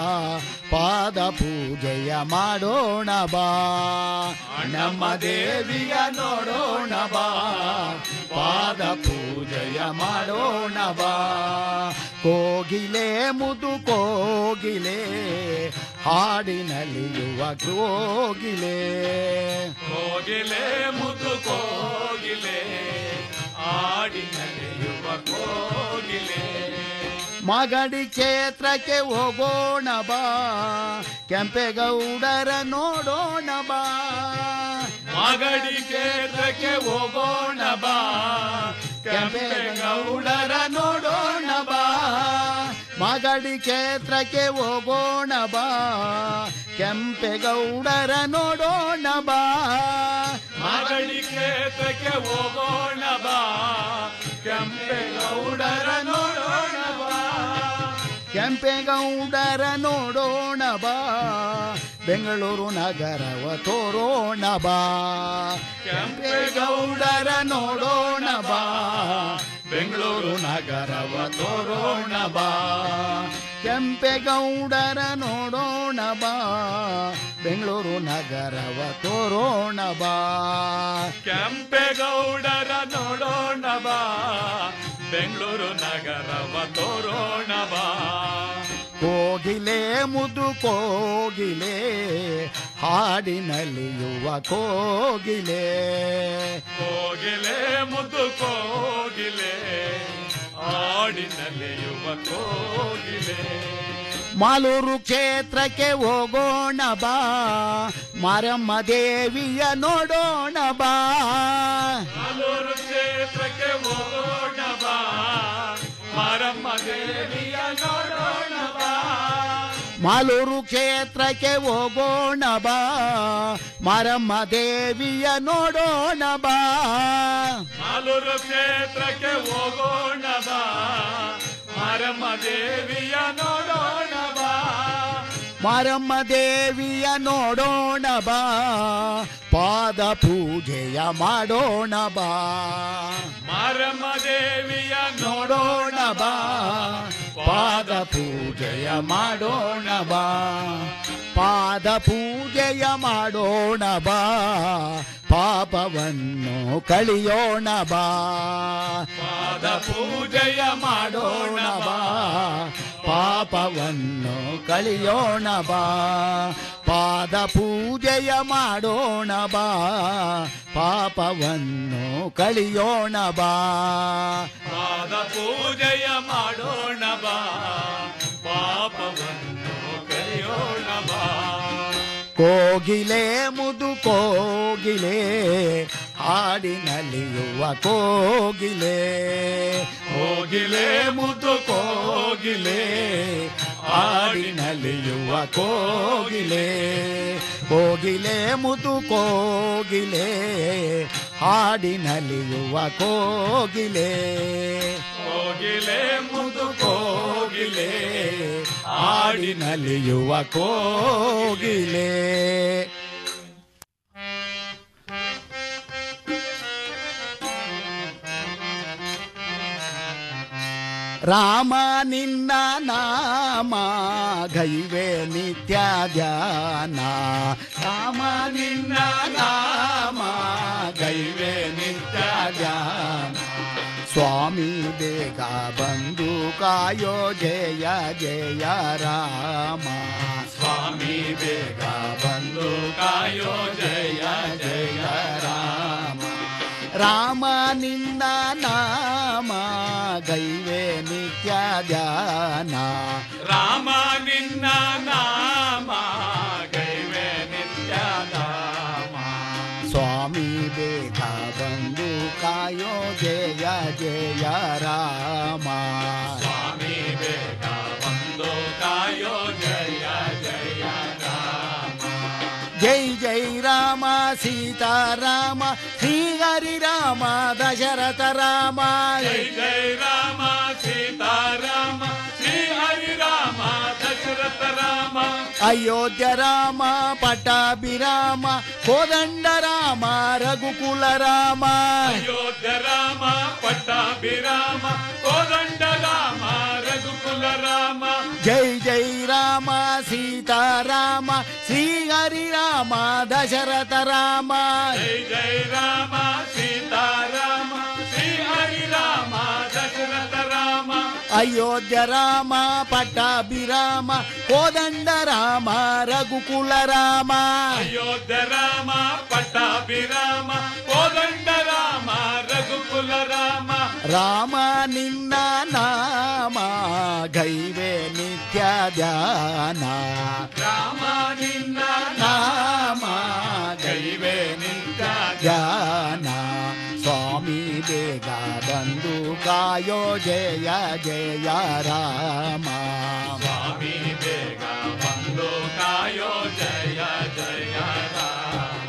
ಪಾದ ಪೂಜೆಯ ಮಾಡೋಣ ಬಾ ಅಣ್ಣಮ್ಮ ದೇವಿಯ ನೋಡೋಣ ಬಾ ಪಾದ ಪೂಜೆಯ ಮಾಡೋಣ ಬಾ ಕೋಗಿಲೆ ಮುದು ಕೋಗಿಲೆ ಹಾಡಿನಲ್ಲಿಯುವ ಕೋಗಿಲೆ ಕೋಗಿಲೆ ಮುದ್ದು ಕೋಗಿಲೆ ಆಡಿನಲ್ಲಿಯುವ ಕೋಗಿಲೆ ಮಗಡಿ ಕ್ಷೇತ್ರಕ್ಕೆ ಹೋಗೋಣ ಬಾ ಕೆಂಪೇಗೌಡರ ನೋಡೋಣ ಬಾ ಮಾಗಡಿ ಕ್ಷೇತ್ರಕ್ಕೆ ಹೋಗೋಣ ಬಾ ಕೆಂಪೇಗೌಡರ ನೋಡೋಣ ಬಾ ಮಗಡಿ ಕ್ಷೇತ್ರಕ್ಕೆ ಹೋಗೋಣ ಬಾ ಕೆಂಪೇಗೌಡರ ನೋಡೋಣ ಬಾ ಮಾಗಡಿ ಕ್ಷೇತ್ರಕ್ಕೆ ಹೋಗೋಣ ಬಾ ಕೆಂಪೇಗೌಡರ ನೋಡೋಣ ಬಾ ಕೆಂಪೇಗೌಡರ ನೋಡೋಣ ಬಾ ಬೆಂಗಳೂರು ನಗರವ ತೋರೋಣ ಬಾ ಕೆಂಪೇಗೌಡರ ನೋಡೋಣ ಬಾ ಬೆಂಗಳೂರು ನಗರವ ತೋರೋಣ ಬಾ ಕೆಂಪೇಗೌಡರ ನೋಡೋಣ ಬಾ ಬೆಂಗಳೂರು ನಗರವ ತೋರೋಣ ಬಾ ಕೆಂಪೇಗೌಡರ ನೋಡೋಣ ಬಾ ಬೆಂಗಳೂರು ನಗರವ ತೋರೋಣ ಬಾ ಕೋಗಿಲೆ ಮುದು ಕೋಗಿಲೆ ಹಾಡಿನಲ್ಲಿಯುವ ಕೋಗಿಲೆ ಕೋಗಿಲೆ ಮುದ್ದು ಕೋಗಿಲೆ ಆಡಿನಲ್ಲಿಯುವ ಕೋಗಿಲೆ ಮಾಲೂರು ಕ್ಷೇತ್ರಕ್ಕೆ ಹೋಗೋಣ ಬಾ ಮಾರಮ್ಮ ದೇವಿಯ ನೋಡೋಣ ಬಾ ಮಾಲೂರು ಕ್ಷೇತ್ರಕ್ಕೆ ಹೋಗೋಣ ಬಾ ಮಾರಮ್ಮ ದೇವಿಯ ನೋಡೋಣ ಬಾ ಮಾಲೂರು ಕ್ಷೇತ್ರಕ್ಕೆ ಹೋಗೋಣ ಬಾ ಮಾರಮ್ಮ ದೇವಿಯ ನೋಡೋಣ ಬಾ ಮಾಲೂರು ಕ್ಷೇತ್ರಕ್ಕೆ ಹೋಗೋಣ ಬಾ ಮಾರಮ್ಮ ದೇವಿಯ ನೋಡೋಣ ಬಾ ಮಾರಮ್ಮ ದೇವಿಯ ನೋಡೋಣ ಬಾ ಪಾದ ಪೂಜೆಯ ಮಾಡೋಣ ಬಾ ಮಾರಮ್ಮ ದೇವಿಯ ನೋಡೋಣ ಬಾ ಪಾದ ಪೂಜೆಯ ಮಾಡೋಣ ಬಾ ಪಾದ ಪೂಜೆಯ ಮಾಡೋಣ ಬಾ ಪಾಪವನ್ನು ಕಳಿಯೋಣ ಬಾ ಪಾದ ಪೂಜೆಯ ಮಾಡೋಣ ಬಾ ಪಾಪವನ್ನು ಕಳಿಯೋಣ ಬಾ ಪಾದ ಪೂಜೆಯ ಮಾಡೋಣ ಬಾ ಪಾಪವನ್ನು ಕಳಿಯೋಣ ಬಾ ಪಾದ ಪೂಜೆಯ ಮಾಡೋಣ ಬಾ ಪಾಪವನ್ನು ಕಲಿಯೋಣ ಬಾ ಕೋಗಿಲೆ ಮುದು ಕೋಗಿಲೆ ಹಾಡಿನಲಿಯುವ ಕೋಗಿಲೆ ಹೋಗಿಲೆ ಮುದ್ದು ಕೋಗಿಲೆ ಹಾಡಿನಲಿಯುವ ಕೋಗಿಲೆ ಕೋಗಿಲೆ ಮುದು ಕೋಗಿಲೆ ಹಾಡಿನಲಿಯುವ ಕೋಗಿಲೆ ಹೋಗಿಲೆ ಮುದ್ದು ಕೋಗಿಲೆ ಹಾಡಿನಲಿಯುವ ಕೋಗಿಲೆ ರಾಮ ನಿನ್ನ ನಾಮ ಗೈವೆ ನಿತ್ಯ ಧ್ಯಾನ ರಾಮ ನಿನ್ನ ನಾಮ ಗೈವೆ ನಿತ್ಯ ಧ್ಯಾನ ಸ್ವಾಮಿ ಬೇಗ ಬಂದು ಕಾಯೋ ಜಯ ಜಯ ರಾಮ ಸ್ವಾಮಿ ಬೇಗ ಬಂದು ಕಾಯೋ ಜಯ ಜಯ ರಾಮ ರಾಮ ನಿನ್ನ ನಾಮ ಗೈವೆ ನಿತ್ಯ ಧ್ಯಾನ ರಾಮ ನಿನ್ನ ನಾಮ ಗೈವೆ ನಿತ್ಯ ನಾಮ ಸ್ವಾಮಿ ಬೇಗ ಬಂದು ಕಾಯೋ ಜಯ ಜಯ ರಾಮ ಸ್ವಾಮಿ ಬೇಗ ಬಂದು ಕಾಯೋ ಜಯ ಜಯ ರಾಮ ಜೈ ಜೈ ರಾಮ ಸೀತಾರಾಮ ಶ್ರೀ ಹರಿ ರಾಮ ದಶರಥ ರಾಮ ಜೈ ಜೈ ರಾಮ ಸೀತಾರಾಮ ಶ್ರೀ ಹರಿ ರಾಮ ದಶರಥ ರಾಮ ಅಯೋಧ್ಯ ರಾಮ ಪಟ್ಟಾಭಿರಾಮ ಕೋದಂಡ ರಾಮ ರಘುಕುಲ ರಾಮ ಅಯೋಧ್ಯ ರಾಮ ಪಟ್ಟಾಭಿರಾಮ ಕೋದಂಡ ರಾಮ ರಘುಕುಲ ರಾಮ ಜೈ ಜೈ ರಾಮ ಸೀತಾರಾಮ ಶ್ರೀ ಹರಿ ರಾಮ ದಶರಥ ರಾಮ ಜೈ ಜೈ ರಾಮ ಸೀತಾರಾಮ ಶ್ರೀ ಹರಿ ರಾಮ ದಶರಥ ರಾಮ ಅಯೋಧ್ಯ ರಾಮ ಪಟ್ಟಾಭಿರಾಮ ಕೋದಂಡ ರಾಮ ರಘುಕುಲ ರಾಮ ಅಯೋಧ್ಯ ರಾಮ ಪಟ್ಟಾಭಿರಾಮ ಕೋದಂಡ ರಾಮ ರಘುಕುಲ ರಾಮ ರಾಮ ನಿನ್ನ ನಾಮ ಗೈವೆ ನಿತ್ಯ ಧ್ಯಾನ ರಾಮ ನಿನ್ನ ನಾಮ ಗೈವೆ ನಿತ್ಯ ಧ್ಯಾನ ಸ್ವಾಮಿ ಬೇಗ ಬಂದು ಕಾಯೋ ಜಯ ಜಯ ರಾಮ ಸ್ವಾಮಿ ಬೇಗ ಬಂದು ಕಾಯೋ ಜಯ ಜಯ ರಾಮ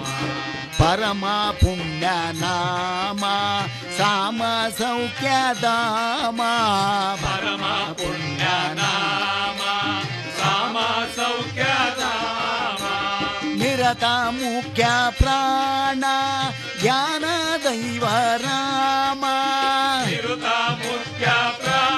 ಪರಮ ಪುಣ್ಯ ನಾಮ ಸಾಮ ಸೌಖ್ಯ ಧಾಮ ಪರಮ ಪುಣ್ಯ ನಾಮ ಸಾಮ ಸೌಖ್ಯ ಧಾಮ ನಿರತ ಮುಖ್ಯ ಪ್ರಾಣ ಜ್ಞಾನ ದೈವ ರಾಮ ನಿರುತ ಮುಖ್ಯ ಪ್ರಾಣ